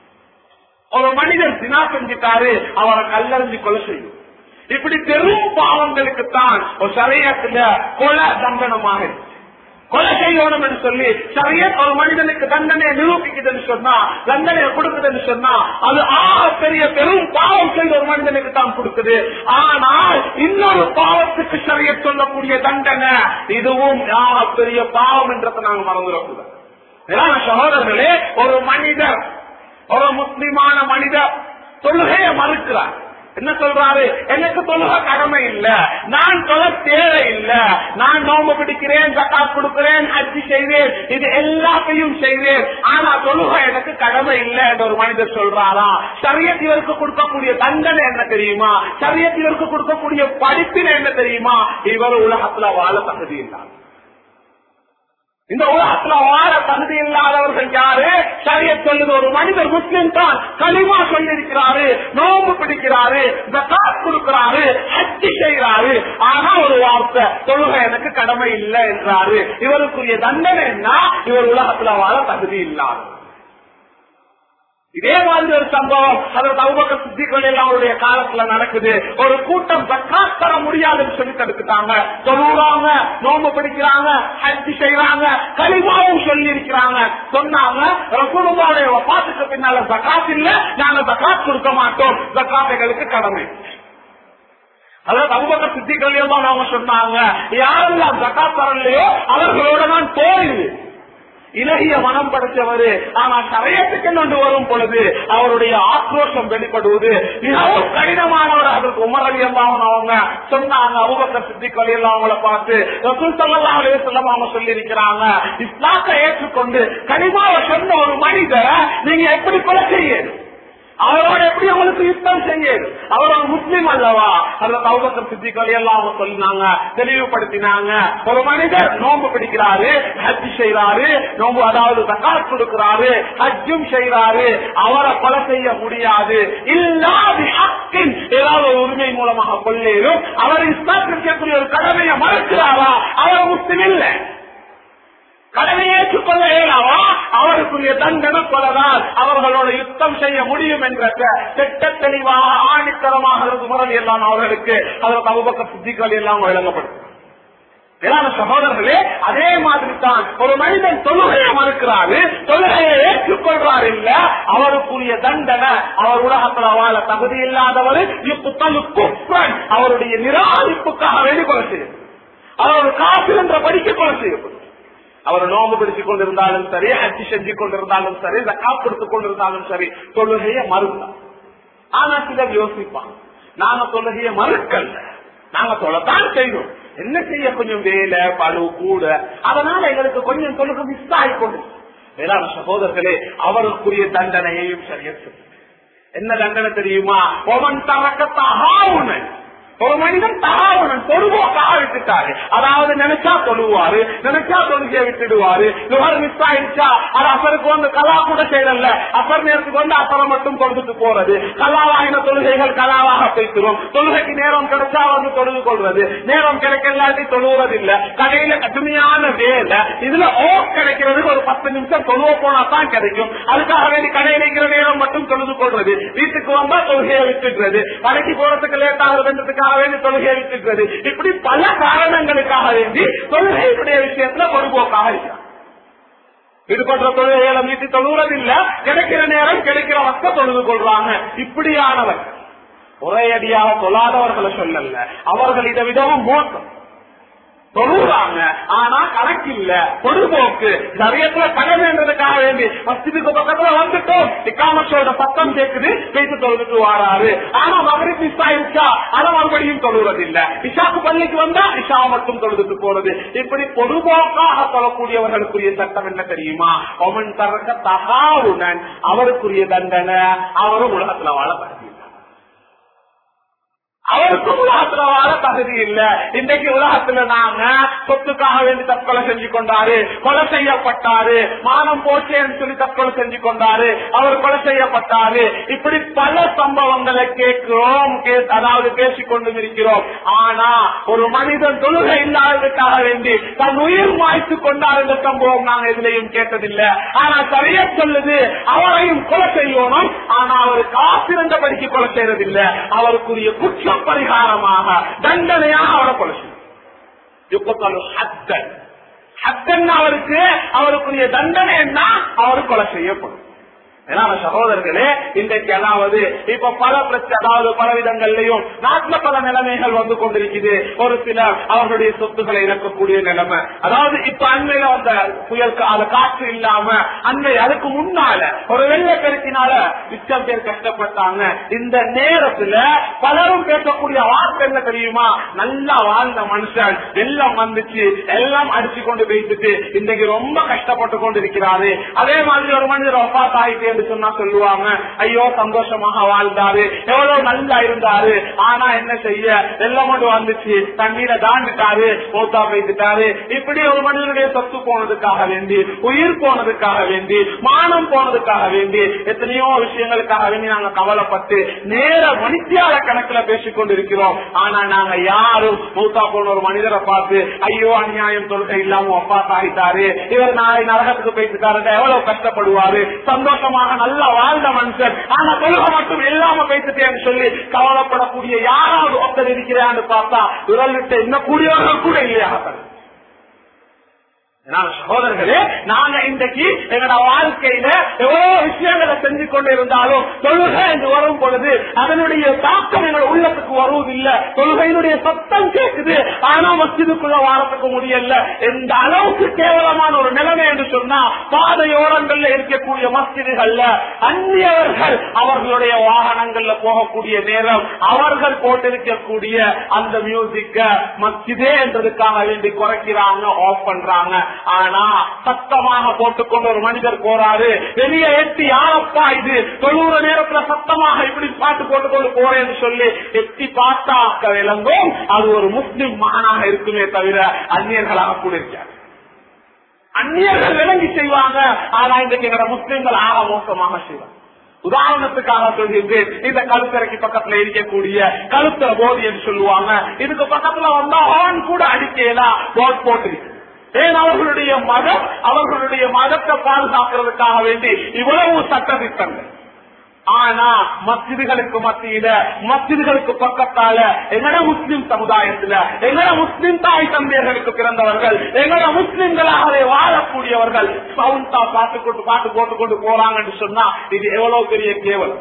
ஒரு மனிதர் தினா செஞ்சிட்டாரு அவரை கல்லறிஞ்சு கொலை செய்யும் இப்படி பெரும் பாவங்களுக்கு தான் ஒரு சரியத்துல கொலை தண்டனமாக இருக்கு கொலை செய்யணும் என்று சொல்லி சரிய ஒரு மனிதனுக்கு தண்டனையை நிரூபிக்குதுன்னு சொன்னா தண்டனையை கொடுக்குதுன்னு சொன்னா அது ஆக பெரிய பெரும் பாவம் செய்த ஒரு மனிதனுக்கு தான் கொடுக்குது ஆனால் இன்னொரு பாவத்துக்கு சரிய சொல்லக்கூடிய தண்டனை இதுவும் ஆக பெரிய பாவம் என்றதை நாங்க மறந்துடக்கூடாது ஏன்னா சகோதரர்களே ஒரு மனிதர் ஒரு முஸ்லிமான மனிதர் தொழுகையை மறுக்கிறார் என்ன சொல்றாரு எனக்கு தொழுக கடமை இல்ல நான் தொழ தேவை இல்ல நான் நோம்பு பிடிக்கிறேன் ஜக்காத் கொடுக்கிறேன் அச்சு செய்வேன் இது எல்லாத்தையும் செய்வேன் ஆனா தொழுக எனக்கு கடமை இல்ல என்று ஒரு மனிதர் சொல்றாரா சரியத் இவருக்கு கொடுக்கக்கூடிய தண்டனை என்ன தெரியுமா சரியத் இவருக்கு கொடுக்கக்கூடிய படிப்பினை என்ன தெரியுமா இவர் உலகத்துல வாழ தகுதி இல்லாத இந்த உலகத்துல வாழ தகுதி இல்லாதவர்கள் யாரு சரிய சொல்லுது ஒரு மனிதர் முஸ்லிம் தான் களிமா சொல்லியிருக்கிறாரு நோம்பு பிடிக்கிறாரு ஜக்காத் கொடுக்கிறாரு ஹஜ்ஜி செய்கிறாரு ஆனா ஒரு வார்த்தை தொழுகை எனக்கு கடமை இல்லை என்றாரு இவருக்குரிய தண்டனை என்ன இவர் உலகத்துல வாழ தகுதி இல்லாத இதே மாதிரி ஒரு சம்பவம் அதற்கு அவுபக்க சித்திகள் எல்லாம் அவருடைய காலத்துல நடக்குது ஒரு கூட்டம் ஜக்காத் தர முடியாதுன்னு சொல்லி தடுத்துட்டாங்க சொல்லுறாங்க நோம்பு பிடிக்கிறாங்க ஹஜ்ஜி செய்யறாங்க கலிமாவும் சொல்லி இருக்கிறாங்க சொன்னாங்க ரசூலுல்லாவுடைய வபாத்துக்கு பின்னால ஜக்காத் இல்ல நாங்க ஜக்காத் கொடுக்க மாட்டோம் ஜக்காத் எங்களுக்கு கடமை அதாவது அவுபக்க சித்திகள் எல்லாம் அவங்க சொன்னாங்க யாரெல்லாம் ஜக்காத் தரலையோ அவர்களோட நான் போயிடுது இலகிய மனம் படைத்தவர் ஆனா சமயத்துக்கு கொண்டு வரும் பொழுது அவருடைய ஆக்ரோஷம் வெளிப்படுவது மிகவும் கடினமானவர் அதற்கு உமர் அலி அல்லாமன் அவங்க சொன்னாங்க அபுபக்கர் சித்திக் அலி எல்லாம் அவங்கள பார்த்து ரசூல் ஸல்லல்லாஹு அலைஹி வஸல்லம் அவங்க சொல்லி இருக்கிறாங்க இஸ்லாத்தை ஏற்றுக்கொண்டு கனிமாவை சொன்ன ஒரு மனிதரை நீங்க எப்படி கொலை செய்யுது அவரோட எப்படி உங்களுக்கு யுத்தம் செய்யுது அவர் ஒரு முஸ்லீம் அல்லவா அதுல கௌபக்கர் சித்திகள் எல்லாம் அவங்க சொன்னாங்க தெளிவுபடுத்தினாங்க ஒரு மனிதர் நோன்பு பிடிக்கிறாரு ஹஜ் செய்யறாரு நோன்பு அதாவது தக்காத் கொடுக்கிறாரு ஹஜ்ஜும் செய்யறாரு அவரை கொலை செய்ய முடியாது இல்லாத ஹக்கின் ஏதாவது ஒரு உரிமை மூலமாக கொள்ளேரும் அவர் இஸ்லாத்திற்கக்கூடிய ஒரு கடமையை மறுக்கிறாரா அவர் முஸ்லிம் இல்லை கடனை ஏற்றுக்கொள்ள இயலாவா அவருக்குரிய தண்டனை கொலதான் அவர்களோட யுத்தம் செய்ய முடியும் என்ற திட்ட தெளிவாக ஆணித்தரமாக இருக்கும் முறை எல்லாம் அவர்களுக்கு அதற்கு அபுபக்க சித்திகள் எல்லாம் வழங்கப்படும் மேலான சகோதரர்களே அதே மாதிரி தான் ஒரு மனிதன் தொழுகையை மறுக்கிறாரு தொழுகையை ஏற்றுக்கொள்றார் இல்ல அவருக்குரிய தண்டனை அவர் உலகத்துல வாழ தகுதி இல்லாதவர் இப்புத்தலு குஃப்ரன் அவருடைய நிராகரிப்புக்காக வேண்டி கொலை செய்யும் அவர் காசு என்ற படிக்க கொலை செய்யப்படும் அவர் நோம்பு பிடித்துக் கொண்டிருந்தாலும் சரி அச்சு செஞ்சு கொண்டிருந்தாலும் சரி ஜக்கா கொடுத்துக் கொண்டிருந்தாலும் சரி தொழுகையை மறுத்தார் ஆனா சிலர் யோசிப்பான் நாங்க தொழுகையை மறுக்கல்ல நாங்க சொல்லத்தான் செய்யணும் என்ன செய்ய கொஞ்சம் வேலை பழு கூட அதனால எங்களுக்கு கொஞ்சம் தொழுகை மிஸ் ஆகிக்கொண்டு வேளாண் சகோதரர்களே அவருக்குரிய தண்டனையையும் சரியா சொல்லு. என்ன தண்டனை தெரியுமா ஒவன் தரக்கத்தாக ஒரு மனிதன் தகாவனன் பொதுவாக விட்டுட்டாரு அதாவது நினைச்சா தொழுவாரு நினைச்சா தொழுகையை விட்டுடுவாரு நுகர் மிஸ் ஆயிடுச்சா அது அசருக்கு வந்து கலா கூட செய்யல அசர் நேரத்துக்கு வந்து அசரம் மட்டும் தொழுதுட்டு போறது கலாவாகின தொழுகைகள் கலாவாக பேசுறோம் தொழுகைக்கு நேரம் கிடைச்சா வந்து தொழுது கொள்வது நேரம் கிடைக்கலாட்டி தொழுவது இல்ல கடையில கடுமையான வேலை இதுல ஓ கிடைக்கிறதுக்கு ஒரு பத்து நிமிஷம் தொழுவ போனா தான் கிடைக்கும் அதுக்காக வேண்டி கடையில் இருக்கிற நேரம் மட்டும் தொழுது கொள்றது வீட்டுக்கு வந்தா தொழுகையை விட்டுக்கிறது கடைக்கு போறதுக்கு லேட் ஆகுதுன்றதுக்காக வேண்டி தொழுகையை விட்டுக்கிறது இப்படி பல காரணங்களுக்காக வேண்டி தொழுகையுடைய விஷயத்துல பொறுப்போக்காக இருக்கிறார் இது போன்ற தொழுகைகளை மீட்டு தொழுவதில்ல கிடைக்கிற நேரம் கிடைக்கிற வக்க தொழுது கொள்றாங்க இப்படியானவர் ஒரே அடியாக தொழாதவர்களை சொல்லல அவர்கள் இதை விதமும் மோசம் தொழுறாங்க ஆனா கணக்கு இல்ல பொதுபோக்கு சரியத்துல கடமைன்றதுக்காக வேண்டி மஸ்ஜிதுக்கு பக்கத்துல வந்துட்டோம் இக்காமத்தோட சத்தம் கேக்குது பேசி தொழுதுட்டு வாராரு ஆனா மகரிப் மிஸ் ஆயிடுச்சா அதை மறுபடியும் தொழுவது இல்ல இஷாக்கு பள்ளிக்கு வந்தா இஷா மட்டும் தொழுதுட்டு போறது இப்படி பொதுபோக்காக தொழக்கூடியவர்களுக்குரிய சட்டம் என்ன தெரியுமா அவன் தரக்க தகாவுடன் அவருக்குரிய தண்டனை அவரும் உலகத்துல வாழ தகுதி இல்லை. அவருக்கும் உலகத்துல வாழ தகுதி இல்ல இன்றைக்கு உலகத்துல நாங்க சொத்துக்காக வேண்டி தற்கொலை செஞ்சு கொண்டாரு கொலை செய்யப்பட்டாரு மானம் போச்சேன்னு சொல்லி தற்கொலை செஞ்சு கொண்டாரு அவர் கொலை செய்யப்பட்டாரு இப்படி பல சம்பவங்களை கேட்கிறோம் கே- அதாவது பேசிக் கொண்டு இருக்கிறோம் ஆனா ஒரு மனிதன் தொழுகை இல்லாததுக்காக வேண்டி தன் உயிர் மாய்த்து கொண்டார் என்ற சம்பவம் நாங்க எதுலையும் கேட்டதில்லை ஆனா சரியா சொல்லுது அவரையும் கொலை செய்யணும் ஆனா அவர் காசிருந்தபடிக்கு கொலை செய்யறதில்லை அவருக்குரிய குற்ற பரிகாரமாக தண்டனையாக அவரை கொலை செய்யும் யுக்கத்தாலு ஹத்தன் ஹத்தன் அவருக்கு அவருக்குரிய தண்டனை என்ன அவர் கொலை செய்யப்படும் ஏன்னா சகோதரர்களே இன்றைக்கு அதாவது இப்ப பல பிரச்சனை அதாவது பல விதங்கள்லயும் நாட்டுல பல நிலைமைகள் வந்து கொண்டிருக்குது ஒரு சிலர் அவர்களுடைய சொத்துக்களை இழக்கக்கூடிய நிலைமை அதாவது இப்ப அண்மையில வந்த புயல் கா- அது காற்று இல்லாம அண்மை அதுக்கு முன்னால ஒரு வெள்ளப்பெருக்கினால மிச்சம் பேர் கஷ்டப்பட்டாங்க இந்த நேரத்துல பலரும் பேசக்கூடிய வார்த்தை என்ன தெரியுமா நல்லா வாழ்ந்த மனுஷன் வெள்ளம் வந்துச்சு எல்லாம் அடிச்சு கொண்டு போயிட்டு இன்றைக்கு ரொம்ப கஷ்டப்பட்டு கொண்டு இருக்கிறாரு அதே மாதிரி ஒரு மனிதர் ஒப்பாத் ஆயிட்டு என்று சொன்னா சொல்லுவாங்க ஐயோ சந்தோஷமாக வாழ்ந்தாரு எவ்வளவு நல்லா இருந்தாரு ஆனா என்ன செய்ய வெள்ளம் கொண்டு வந்துச்சு தண்ணீரை தாண்டிட்டாரு போத்தா போயிட்டாரு இப்படி ஒரு மனிதனுடைய சொத்து போனதுக்காக வேண்டி உயிர் போனதுக்காக வேண்டி மானம் போனதுக்காக வேண்டி எத்தனையோ விஷயங்களுக்காக வேண்டி நாங்க கவலைப்பட்டு நேர மணித்தியால கணக்குல பேசிக் கொண்டிருக்கிறோம் ஆனா நாங்க யாரும் மூத்தா போன ஒரு மனிதரை பார்த்து ஐயோ அநியாயம் தொழுகை இல்லாம அப்பா ஆகிட்டாரு இவர் நாளை நரகத்துக்கு போயிட்டு எவ்வளவு கஷ்டப்படுவாரு சந்தோஷமாக நல்லா வாழ்ந்த மனுஷன் ஆனா தொழுகை மட்டும் இல்லாம பேசிட்டேன்னு சொல்லி கவலைப்படக்கூடிய யாராவது ஒருத்தர் இருக்கிறான்னு பார்த்தா விரல் விட்டு என்ன கூடியவர்கள் கூட இல்லையா நான் சகோதரர்களே நாங்க இன்றைக்கு எங்களோட வாழ்க்கையில எவ்வளவு விஷயங்களை செஞ்சு கொண்டு இருந்தாலும் தொழுகை என்று வரும் பொழுது அதனுடைய தாக்கம் எங்கள் உள்ளத்துக்கு வருவதில்லை தொழுகையினுடைய சத்தம் கேட்குது ஆனா மஸ்ஜிதுக்குள்ள வாழத்துக்கு முடியல எந்த அளவுக்கு கேவலமான ஒரு நிலைமை என்று சொன்னா பாதையோரங்கள்ல இருக்கக்கூடிய மஸ்ஜிதுகள்ல அந்நியவர்கள் அவர்களுடைய வாகனங்கள்ல போகக்கூடிய நேரம் அவர்கள் போட்டிருக்கக்கூடிய அந்த மியூசிக்க மஸ்ஜிதே என்றதுக்காக வேண்டி குறைக்கிறாங்க ஆஃப் பண்றாங்க ஆனா சத்தமாக போட்டுக்கொண்டு ஒரு மனிதர் போறாரு வெளியே எட்டி யாரப்பா இது தொழுற நேரத்துல சத்தமாக இப்படி பாட்டு போட்டுக்கொண்டு போறேன்னு சொல்லி எட்டி பார்த்தாக்க விளங்கும் அது ஒரு முஸ்லிம் மகனாக இருக்குமே தவிர அந்நியர்களாக கூட இருக்காது அந்நியர்கள் விளங்கி செய்வாங்க ஆனா இன்றைக்கு எங்களோட முஸ்லிம்கள் ஆக மோசமாக செய்வாங்க உதாரணத்துக்காக சொல்கின்றேன் இந்த கழுத்தரைக்கு பக்கத்துல இருக்கக்கூடிய கழுத்தர போதி என்று சொல்லுவாங்க இதுக்கு பக்கத்துல வந்தா ஆன் கூட அடிக்கலாம் போட் போட்டு ஏன் அவர்களுடைய மதம் அவர்களுடைய மதத்தை பாதுகாக்கிறதுக்காக வேண்டி இவ்வளவு சட்ட திட்டங்கள் ஆனா மஸ்ஜிதுகளுக்கு மத்தியில மஸ்ஜிதுகளுக்கு பக்கத்தால எங்கட முஸ்லிம் சமுதாயத்துல எங்கட முஸ்லிம் தாய் தந்தையர்களுக்கு பிறந்தவர்கள் எங்கட முஸ்லிம்களாகவே வாழக்கூடியவர்கள் சவுண்டா பாட்டு கொண்டு பாட்டு போட்டு கொண்டு போறாங்கன்னு சொன்னா இது எவ்வளவு பெரிய கேவலம்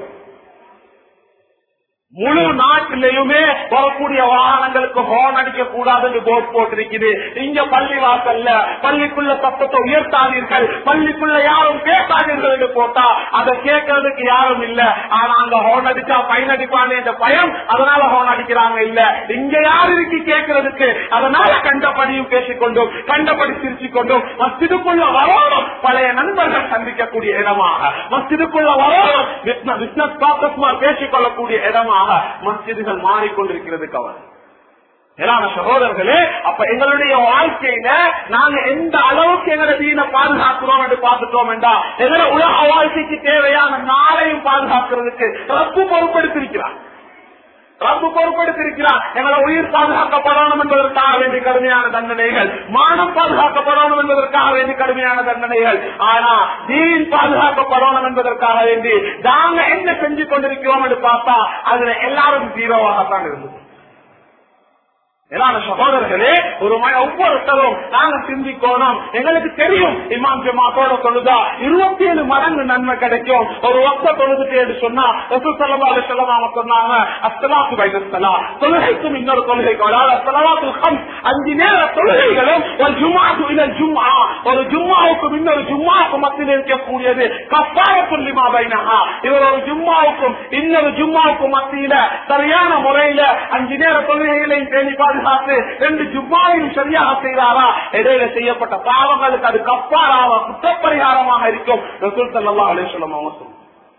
முழு நாட்டிலையுமே வரக்கூடிய வாகனங்களுக்கு ஹோன் அடிக்க கூடாதுன்னு போர்ட் போட்டிருக்குது இங்க பள்ளி வாசல்ல பள்ளிக்குள்ள சத்தத்தை உயர்த்தாதீர்கள் பள்ளிக்குள்ள யாரும் பேசாதீர்கள் என்று போட்டா அதை கேட்கறதுக்கு யாரும் இல்ல ஆனா அங்க ஹோன் அடிச்சா பைன் அடிப்பானே என்ற பயம் அதனால ஹோன் அடிக்கிறாங்க இல்ல இங்க யாரு இருக்கு கேட்கறதுக்கு அதனால கண்டபடியும் பேசிக்கொண்டும் கண்டபடி சிரிச்சு கொண்டும் மஸ்ஜிதுக்குள்ள வரணும் பழைய நண்பர்கள் சந்திக்கக்கூடிய இடமாக மஸ்ஜிதுக்குள்ள வரணும் பிசினஸ் ப்ராசஸ் பேசிக் கொள்ளக்கூடிய இடமாக மஸ்ஜிதுகள் மாறிக்கொண்டிருக்கிறது கவலை மேலான சகோதரர்களே அப்ப எங்களுடைய வாழ்க்கையில நாங்க எந்த அளவுக்கு எங்களை தீன பாதுகாக்கிறோம் என்று பார்த்துட்டோம் என்றா எங்களை உலக வாழ்க்கைக்கு தேவையான நாளையும் பாதுகாக்கிறதுக்கு ரப்பு பொறுப்படுத்திருக்கிறார் ரப்பு பொறுப்படுத்திருக்கிறார் எங்களை உயிர் பாதுகாக்கப்படணும் என்பதற்காக வேண்டிய கடுமையான தண்டனைகள் மானம் பாதுகாக்கப்படணும் என்பதற்காக வேண்டிய கடுமையான தண்டனைகள் ஆனா தீன் பாதுகாக்கப்படணும் என்பதற்காக வேண்டி நாங்க என்ன செஞ்சு கொண்டிருக்கிறோம் என்று பார்த்தா அதுல எல்லாரும் ஜீரோவாகத்தான் இருந்தது மேலான சகோதரர்களே ஒரு ம- ஒவ்வொருத்தரும் நாங்க சிந்திக்கணும் எங்களுக்கு தெரியும் இமாம் ஜமாத்தோட தொழுதா இருபத்தி ஏழு மடங்கு நன்மை கிடைக்கும் ஒரு ஒத்த தொழுதுட்டு சொன்னா ரசூசல்லா செல்லமாக சொன்னாங்க அஸ்தலாத்து வைத்தலா தொழுகைக்கும் இன்னொரு தொழுகைக்கும் அதாவது அஸ்தலாத்து ஹம் அஞ்சு நேர தொழுகைகளும் ஒரு ஜும்மாக்கு இல்ல ஜும்மா ஒரு ஜும்மாவுக்கும் இன்னொரு ஜும்மாவுக்கும் மத்தியில் இருக்கக்கூடியது கப்பார புள்ளிமா பைனஹா இவர் ஒரு ஜும்மாவுக்கும் இன்னொரு ஜும்மாவுக்கும் மத்தியில சரியான முறையில அஞ்சு நேர தொழுகைகளையும் பேணி பாதுகாத்து ரெண்டு ஜும்மாவையும் சரியாக செய்தாரா இடையில செய்யப்பட்ட பாவங்களுக்கு அது கப்பாராக குற்றப்பரிகாரமாக இருக்கும் ரசூல் சல்லா அலிஸ்வலம் அவங்க சொல்லுவாங்க.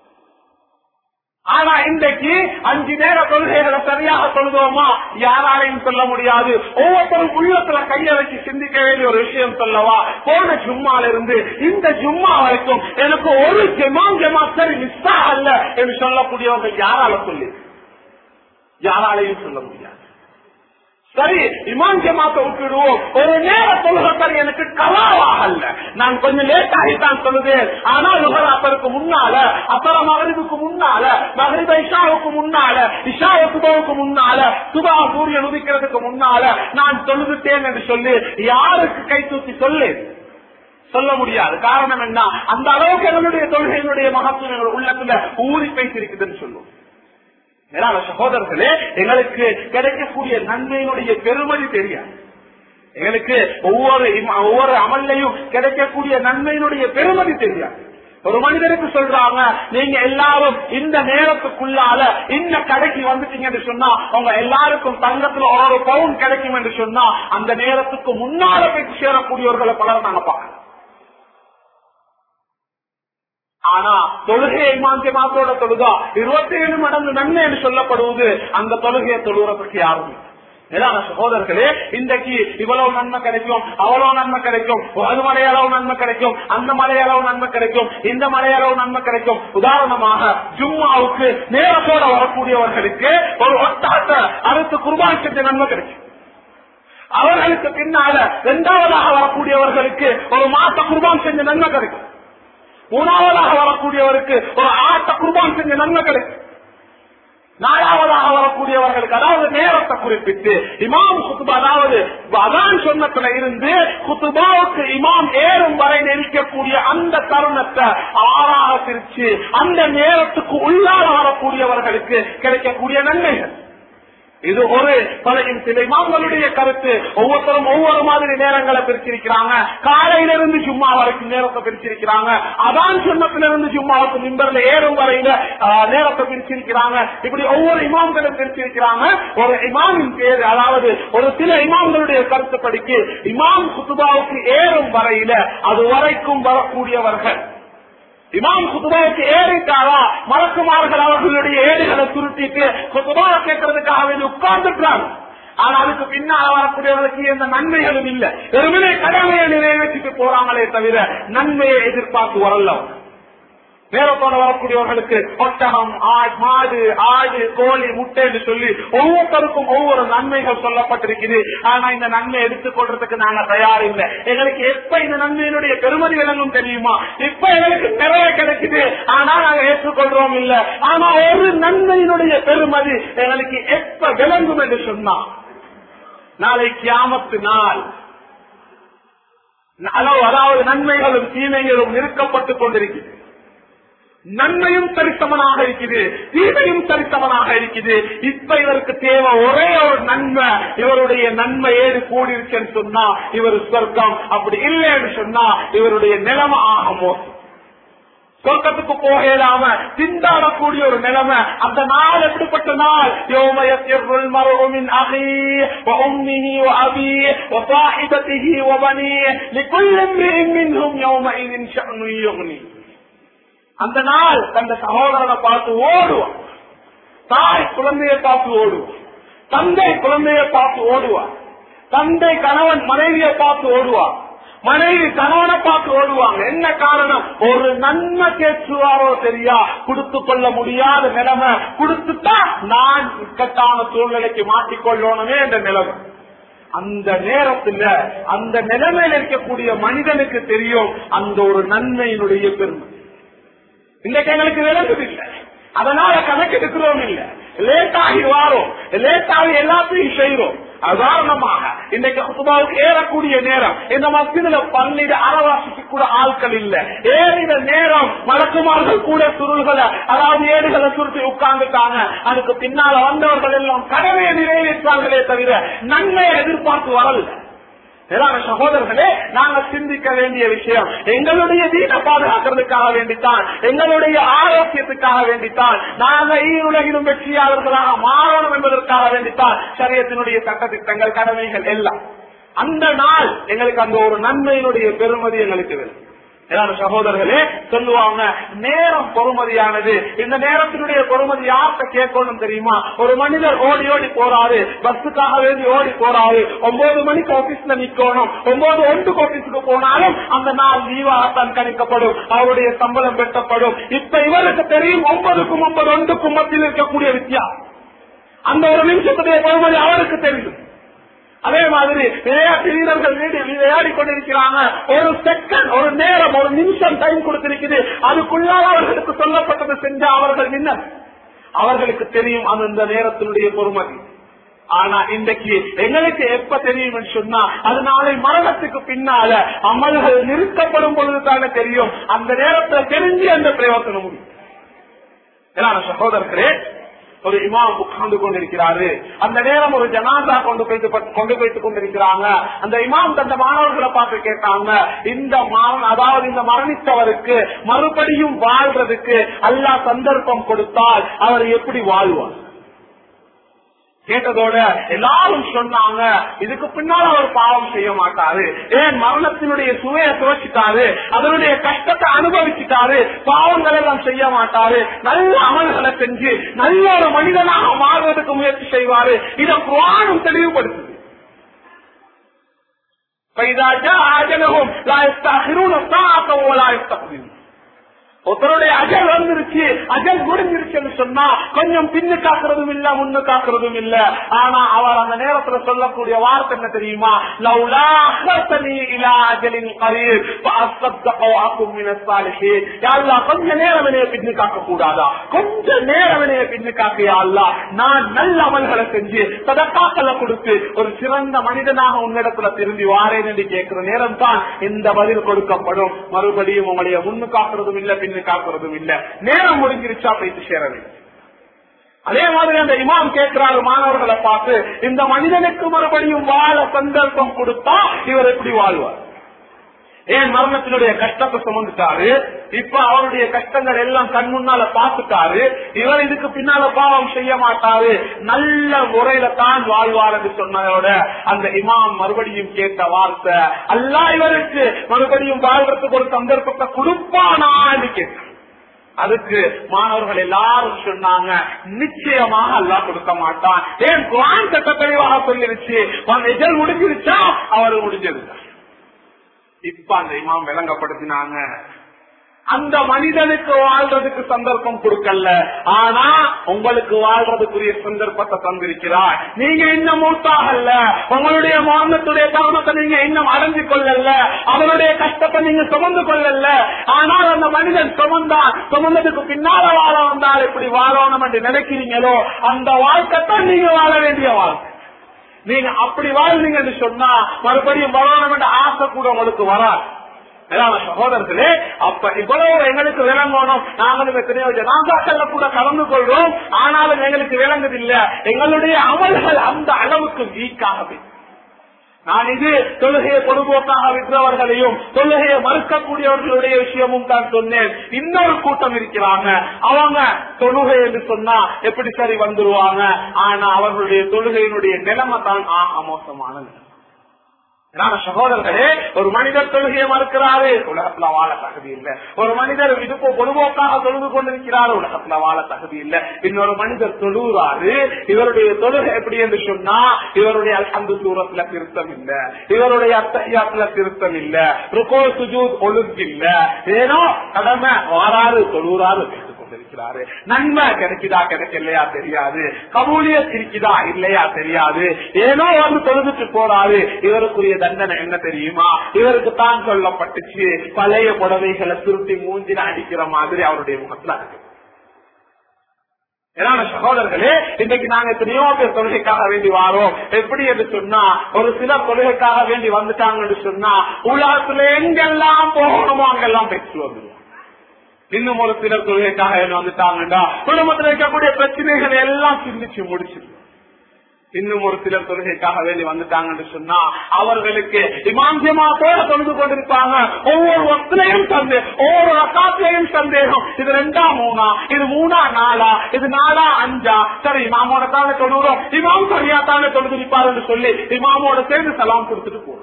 ஆனா இன்றைக்கு அஞ்சு நேர தொழுகைகளை சரியாக சொல்லுவோமா யாராலையும் சொல்ல முடியாது ஒவ்வொருத்தரும் உள்ளத்துல கைய வச்சு சிந்திக்க வேண்டிய ஒரு விஷயம் சொல்லவா போன ஜும்மால இருந்து இந்த ஜும்மா வரைக்கும் எனக்கு ஒரு ஜெமாம் ஜெமா சரி மிஸ் அல்ல என்று சொல்லக்கூடியவங்க யாரால சொல்லி யாராலையும் சொல்ல முடியாது சரி இமான் ஜமாத்தை விட்டுடுவோம் ஒரு நேர தொழுகத்தர் எனக்கு கலாவாக அல்ல நான் கொஞ்சம் லேட் ஆகித்தான் சொல்லுதேன் ஆனால் லுகராத்தருக்கு முன்னால அப்புறம் மகரிபுக்கு முன்னால மகரிப இஷாவுக்கு முன்னால இஷா சுபாவுக்கு முன்னால சுபா சூரியன் உதிக்கிறதுக்கு முன்னால நான் தொழுதுட்டேன் என்று சொல்லி யாருக்கு கை தூக்கி சொல்லு சொல்ல முடியாது காரணம் என்ன அந்த அளவுக்கு எங்களுடைய தொழுகையினுடைய மகத்துவம் எங்கள் உள்ளத்துல ஊறி பேசியிருக்குதுன்னு சொல்லுவோம் மேலான சகோதரர்களே எங்களுக்கு கிடைக்கக்கூடிய நன்மையினுடைய பெருமதி தெரியாது எங்களுக்கு ஒவ்வொரு இம- ஒவ்வொரு அமல்லையும் கிடைக்கக்கூடிய நன்மையினுடைய பெருமதி தெரியாது ஒரு மனிதருக்கு சொல்றாங்க நீங்க எல்லாரும் இந்த நேரத்துக்குள்ளால இந்த கடைக்கு வந்துட்டீங்கன்னு சொன்னா உங்க எல்லாருக்கும் தங்கத்துல ஒரு பவுன் கிடைக்கும் என்று சொன்னா அந்த நேரத்துக்கு முன்னால போய் சேரக்கூடியவர்களை பலர் நாங்க பார்க்கலாம் ஆனா தொழுகையை மாந்திய மாத்தோட தொழுதா இருபத்தி ஏழு மடங்கு நன்மை என்று சொல்லப்படுவது அந்த தொழுகையை தொழுகிறதுக்கு யாரும் இல்லை. மேலான சகோதரர்களே இன்றைக்கு இவ்வளவு நன்மை கிடைக்கும் அவ்வளவு நன்மை கிடைக்கும் அது மலையளவு நன்மை கிடைக்கும் அந்த மலையளவு நன்மை கிடைக்கும் இந்த மலையளவு நன்மை கிடைக்கும் உதாரணமாக ஜும்மாவுக்கு நேரத்தோட வரக்கூடியவர்களுக்கு ஒரு ஒட்டாட்ட அடுத்து குர்பான் செஞ்ச நன்மை கிடைக்கும் அவர்களுக்கு பின்னால இரண்டாவதாக வரக்கூடியவர்களுக்கு ஒரு மாச குர்பான் செஞ்ச நன்மை கிடைக்கும் மூணாவதாக வரக்கூடியவருக்கு ஒரு ஆட்ட குர்பான் செஞ்ச நன்மை கிடைக்கும் நாலாவதாக வரக்கூடியவர்களுக்கு அதாவது நேரத்தை குறிப்பிட்டு இமாம் குத்துபா அதாவது அதான் சொன்னத்துல இருந்து குத்துபாவுக்கு இமாம் ஏறும் வரை நெரிக்கக்கூடிய அந்த தருணத்தை ஆறாக பிரிச்சு அந்த நேரத்துக்கு உள்ளாக வரக்கூடியவர்களுக்கு கிடைக்கக்கூடிய நன்மைகள் இது ஒரு பழையின் சில இமாம்களுடைய கருத்து ஒவ்வொருத்தரும் ஒவ்வொரு மாதிரி நேரங்களை பிரிச்சிருக்கிறாங்க காலையிலிருந்து ஜும்மா வரைக்கும் நேரத்தை பிரிச்சிருக்கிறாங்க அதான் சொன்னத்திலிருந்து ஜும்மாவுக்கு மிம்பர்ல ஏறும் வரையில ஆ, நேரத்தை பிரிச்சிருக்கிறாங்க இப்படி ஒவ்வொரு இமாம்களும் பிரிச்சிருக்கிறாங்க ஒரு இமாமின் பேர் அதாவது ஒரு சில இமாம்களுடைய கருத்துப்படிக்கு இமாம் குத்துபாவுக்கு ஏறும் வரையில அது வரைக்கும் வரக்கூடியவர்கள் இமாம் குத்துபாவுக்கு ஏறிட்டாரா மலக்குமார்கள் அவர்களுடைய ஏடுகளை சுருட்டிட்டு குத்துபாவை கேட்கறதுக்காக வேண்டி உட்கார்ந்துட்டாங்க ஆனா அதுக்கு பின்னால் வரக்கூடியவர்களுக்கு எந்த நன்மைகளும் இல்ல வெறுமனே கடமையை நிறைவேற்றிட்டு போறாங்களே தவிர நன்மையை எதிர்பார்த்து வரல அவங்க. நேரத்தோட வரக்கூடியவர்களுக்கு ஒட்டகம் ஆ- மாடு ஆடு கோழி முட்டை என்று சொல்லி ஒவ்வொருத்தருக்கும் ஒவ்வொரு நன்மைகள் சொல்லப்பட்டிருக்குது ஆனா இந்த நன்மை எடுத்துக்கொள்றதுக்கு நாங்க தயார் இல்லை எங்களுக்கு எப்ப இந்த நன்மையினுடைய பெருமதி விளங்கும் தெரியுமா இப்ப எங்களுக்கு நிறைய கிடைக்குது ஆனா நாங்க ஏற்றுக்கொள்றோம் இல்ல ஆனா ஒரு நன்மையினுடைய பெருமதி எங்களுக்கு எப்ப விளங்கும் என்று சொன்னா நாளை கியாமத்து நாள் அளவு அதாவது நன்மைகளும் தீமைகளும் நிறுக்கப்பட்டுக் கொண்டிருக்கிறது நன்மையும் சரிசமனாக இருக்குது தீமையும் சரிசமனாக இருக்குது இப்ப இவருக்கு தேவை ஒரே ஒரு நன்மை இவருடைய நன்மை ஏது கூடிருச்சுன்னு சொன்னா இவர் சொர்க்கம் அப்படி இல்லைன்னு சொன்னா இவருடைய நிலைமை ஆக மோசம் சொர்க்கத்துக்கு போகலாம திண்டாடக்கூடிய ஒரு நிலைமை அந்த நாள் எப்படிப்பட்ட நாள் யோம يفر المرء من أخيه وأمه وأبيه وصاحبته وبنيه لكل امرئ منهم يومئذ شأن يغني அந்த நாள் தந்த சகோதரனை பார்த்து ஓடுவான் தாய் குழந்தையை பார்த்து ஓடுவான் தந்தை குழந்தையை பார்த்து ஓடுவான் தந்தை கணவன் மனைவியை பார்த்து ஓடுவான் மனைவி கணவனை பார்த்து ஓடுவாங்க என்ன காரணம் ஒரு நன்மை கேட்சுவாரோ சரியா கொடுத்து கொள்ள முடியாத நிலைமை கொடுத்துட்டா நான் இக்கட்டான சூழ்நிலைக்கு மாட்டிக்கொள்ளணுமே என்ற நிலைமை அந்த நேரத்துல அந்த நிலைமையில இருக்கக்கூடிய மனிதனுக்கு தெரியும் அந்த ஒரு நன்மையினுடைய பெருமை இன்னைக்கு எங்களுக்கு விளங்குது இல்ல அதனால கணக்கு எடுக்கிறோம் இல்ல லேட் ஆகி வாரோம் லேட் ஆகி எல்லாத்தையும் செய்யறோம் உதாரணமாக இன்றைக்கு குத்துபாவுக்கு ஏறக்கூடிய நேரம் இந்த மசிதில பன்னிரு அறவாசிக்கு கூட ஆட்கள் இல்ல ஏறின நேரம் மலக்குமார்கள் கூட சுருள்களை அதாவது ஏடுகளை சுருட்டி உட்கார்ந்துட்டாங்க அதுக்கு பின்னால வந்தவர்கள் எல்லாம் கடமையை நிறைவேற்றார்களே தவிர நன்மையை எதிர்பார்த்து வரல மேலான சகோதரர்களே நாங்க சிந்திக்க வேண்டிய விஷயம் எங்களுடைய தீன பாதுகாக்கிறதுக்காக வேண்டித்தான் எங்களுடைய ஆரோக்கியத்துக்காக வேண்டித்தான் நாங்க ஈருலகிலும் வெற்றியாளர்களாக மாறணும் என்பதற்காக வேண்டித்தான் சரியத்தினுடைய சட்டத்திட்டங்கள் கடமைகள் எல்லாம் அந்த நாள் எங்களுக்கு அந்த ஒரு நன்மையினுடைய பெருமதி எங்களுக்கு வேணும் மேலான சகோதரர்களே சொல்லுவாங்க நேரம் பொறுமதியானது இந்த நேரத்தினுடைய பொறுமதி யார்கிட்ட கேட்கணும் தெரியுமா ஒரு மனிதர் ஓடி ஓடி போறாரு பஸ்ஸுக்காக வேண்டி ஓடி போறாரு ஒன்பது மணிக்கு ஆபீஸ்ல நிக்கணும் ஒன்பது ஒன்றுக்கு ஆபீஸுக்கு போனாலும் அந்த நாள் லீவாகத்தான் கணிக்கப்படும் அவருடைய சம்பளம் வெட்டப்படும் இப்ப இவருக்கு தெரியும் ஒன்பதுக்கும் ஒன்பது ஒன்றுக்கும் மத்தியில் இருக்கக்கூடிய வித்தியாசம் அந்த ஒரு நிமிஷத்துடைய பொறுமதி அவருக்கு தெரியும் அதே மாதிரி விளையாட்டு வீரர்கள் வீடு விளையாடி கொண்டிருக்கிறாங்க ஒரு செகண்ட் ஒரு நேரம் ஒரு நிமிஷம் டைம் கொடுத்திருக்குது அதுக்குள்ளால அவர்களுக்கு சொல்லப்பட்டது செஞ்ச அவர்கள் என்ன அவர்களுக்கு தெரியும் அந்த இந்த நேரத்தினுடைய பொறுமதி ஆனா இன்றைக்கு எங்களுக்கு எப்ப தெரியும் சொன்னா அது நாளை மரணத்துக்கு பின்னால அமல்கள் நிறுத்தப்படும் பொழுது தானே தெரியும் அந்த நேரத்துல தெரிஞ்சு அந்த பிரயோசனம் முடியும் ஏன்னா சகோதரர்களே ஒரு இமாம் உட்கார்ந்து கொண்டிருக்கிறாரு அந்த நேரம் ஒரு ஜனாதா கொண்டு போயிட்டு கொண்டு போயிட்டு கொண்டிருக்கிறாங்க அந்த இமாம் தந்த மாணவர்களை பார்த்து கேட்டாங்க இந்த மரண அதாவது இந்த மரணித்தவருக்கு மறுபடியும் வாழ்றதுக்கு அல்லாஹ் சந்தர்ப்பம் கொடுத்தால் அவர் எப்படி வாழ்வார் கேட்டதோட எல்லாரும் சொன்னாங்க இதுக்கு பின்னால் அவர் பாவம் செய்ய மாட்டாரு ஏன் மரணத்தினுடைய சுவையை துவச்சிட்டாரு அதனுடைய கஷ்டத்தை அனுபவிச்சுட்டாரு பாவங்கள் எல்லாம் செய்ய மாட்டாரு நல்ல அமல்களை செஞ்சு நல்ல ஒரு மனிதனாக மாறுவதற்கு முயற்சி செய்வாரு இதை குரானும் தெளிவுபடுத்துது فإذا جاء أجلهم لا يستأخرون ساعة ولا يستقدمون ஒருத்தருடைய அஜல் வந்துருச்சு அஜல் முடிஞ்சிருச்சுன்னு சொன்னா கொஞ்சம் பின்னு காக்குறதும் இல்ல முன்னு காக்குறதும் இல்ல ஆனா அவர் அந்த நேரத்துல சொல்லக்கூடிய வார்த்தை என்ன தெரியுமா லவ்லா அஹ்ரத்தனி இலா அஜலின் கரீர் ஃபஅஸ்தக்தக வஅகும் மினஸ் சாலிஹீன் யா அல்லாஹ் கொஞ்ச நேரம் என்னைய பின்னு காக்க கூடாதா கொஞ்ச நேரம் என்னைய பின்னு காக்க யா அல்லாஹ் நான் நல்ல அமல்களை செஞ்சு சதக்காக்களை கொடுத்து ஒரு சிறந்த மனிதனாக உன்னிடத்துல திரும்பி வாரேன் என்று கேட்கிற நேரம் தான் இந்த பதில் கொடுக்கப்படும் மறுபடியும் உங்களுடைய முன்னு காக்குறதும் இல்ல பின்னு காக்குறதும் இல்ல நேரம் முடிஞ்சிருச்சா போயிட்டு சேரவே அதே மாதிரி அந்த இமாம் கேட்கிறாரு மாணவர்களை பார்த்து இந்த மனிதனுக்கு மறுபடியும் வாழ சந்தர்ப்பம் கொடுத்தா இவர் எப்படி வாழ்வார் ஏன் மரணத்தினுடைய கஷ்டத்தை சுமந்துட்டாரு இப்ப அவருடைய கஷ்டங்கள் எல்லாம் கண் முன்னால பார்த்துட்டாரு இவர் இதுக்கு பின்னால பாவம் செய்ய மாட்டாரு நல்ல முறையில தான் வாழ்வார் என்று சொன்னதோட அந்த இமாம் மறுபடியும் கேட்ட வார்த்தை அல்லா இவருக்கு மறுபடியும் வாழ்றதுக்கு ஒரு சந்தர்ப்பத்தை கொடுப்பானா என்று கேட்டார் அதுக்கு மாணவர்கள் எல்லாரும் சொன்னாங்க நிச்சயமாக அல்லா கொடுக்க மாட்டான் ஏன் குரான் சட்ட தெளிவாக சொல்லிருச்சு எஜல் முடிஞ்சிருச்சா அவர் முடிஞ்சது இப்ப அந்த இமாம் விளங்கப்படுத்தினாங்க அந்த மனிதனுக்கு வாழ்றதுக்கு சந்தர்ப்பம் கொடுக்கல ஆனா உங்களுக்கு வாழ்றதுக்குரிய சந்தர்ப்பத்தை தந்திருக்கிறார் நீங்க இன்னும் மூத்தாகல உங்களுடைய மரணத்துடைய தருணத்தை நீங்க இன்னும் அடைஞ்சு கொள்ளல அவருடைய கஷ்டத்தை நீங்க சுமந்து கொள்ளல ஆனால் அந்த மனிதன் சுமந்தான் சுமந்ததுக்கு பின்னால வாழ வந்தால் எப்படி வாழணும் என்று நினைக்கிறீங்களோ அந்த வாழ்க்கை தான் நீங்க வாழ வேண்டிய வாழ்க்கை நீங்க அப்படி வாழ்ந்தீங்கன்னு சொன்னா மறுபடியும் வரணும் என்ற ஆசை கூட உங்களுக்கு வராது மேலான சகோதரர்களே அப்ப இவ்வளவு எங்களுக்கு விளங்கணும் நாங்களும் எத்தனையோ ஜனாதாக்கள்ல கூட கலந்து கொள்றோம் ஆனாலும் எங்களுக்கு விளங்குதில்லை எங்களுடைய அமல்கள் அந்த அளவுக்கு வீக்காகவே நான் இது தொழுகையை பொதுபோக்காக விற்றவர்களையும் தொழுகையை மறுக்கக்கூடியவர்களுடைய விஷயமும் தான் சொன்னேன் இன்னொரு கூட்டம் இருக்கிறாங்க அவங்க தொழுகை என்று சொன்னா எப்படி சரி வந்துருவாங்க ஆனா அவர்களுடைய தொழுகையினுடைய நிலைமை தான் ஆக மோசமானது நாம சகோதரர்களே ஒரு மனிதர் தொழுகையை மறுக்கிறாரு உலகத்துல வாழ தகுதி இல்லை ஒரு மனிதர் இதுப்போ பொதுபோக்காக தொழுது கொண்டிருக்கிறாரு உலகத்துல வாழ தகுதி இல்லை இன்னொரு மனிதர் தொழுகிறாரு இவருடைய தொழுகை எப்படி என்று சொன்னா இவருடைய அந்த தூரத்துல திருத்தம் இல்ல இவருடைய அத்தையாத்துல திருத்தம் இல்ல ருக்கோ சுஜூத் ஒழுங்கு இல்ல ஏனோ கடமை வாராறு தொழுகிறாரு கொண்டிருக்கிறாரு நன்மை கிடைக்குதா கிடைக்கலையா தெரியாது கபூலியத் இருக்குதா இல்லையா தெரியாது ஏனோ வந்து தொழுதுட்டு போறாரு இவருக்குரிய தண்டனை என்ன தெரியுமா இவருக்கு தான் சொல்லப்பட்டுச்சு பழைய புடவைகளை திருத்தி மூஞ்சில அடிக்கிற மாதிரி அவருடைய முகத்துல இருக்கு ஏன்னா சகோதரர்களே இன்னைக்கு நாங்க எத்தனையோ பேர் தொழுகைக்காக வேண்டி வாரோம் எப்படி என்று சொன்னா ஒரு சிலர் தொழுகைக்காக வேண்டி வந்துட்டாங்கன்னு சொன்னா உலகத்துல எங்கெல்லாம் போகணுமோ அங்கெல்லாம் பெற்று வந்துடும் இன்னும் ஒரு சிலர் தொழுகைக்காக வந்துட்டாங்கடா குடும்பத்தில் இருக்கக்கூடிய பிரச்சனைகள் எல்லாம் சிந்திச்சு முடிச்சிருக்கு இன்னும் ஒரு சிலர் தொழுகைக்காக வேண்டி வந்துட்டாங்கன்னு சொன்னா அவர்களுக்கு இமாந்தியமாத்தோட தொழுது கொண்டிருப்பாங்க ஒவ்வொரு வக்திலையும் சந்தேகம் ஒவ்வொரு ரக்காத்திலையும் சந்தேகம் இது ரெண்டா மூணா இது மூணா நாலா இது நாலா அஞ்சா சரி இமாமோட தானே தொழுகிறோம் இமாம் சரியா தானே தொழுதிருப்பாருன்னு சொல்லி இமாமோட சேர்ந்து சலாம் கொடுத்துட்டு போறோம்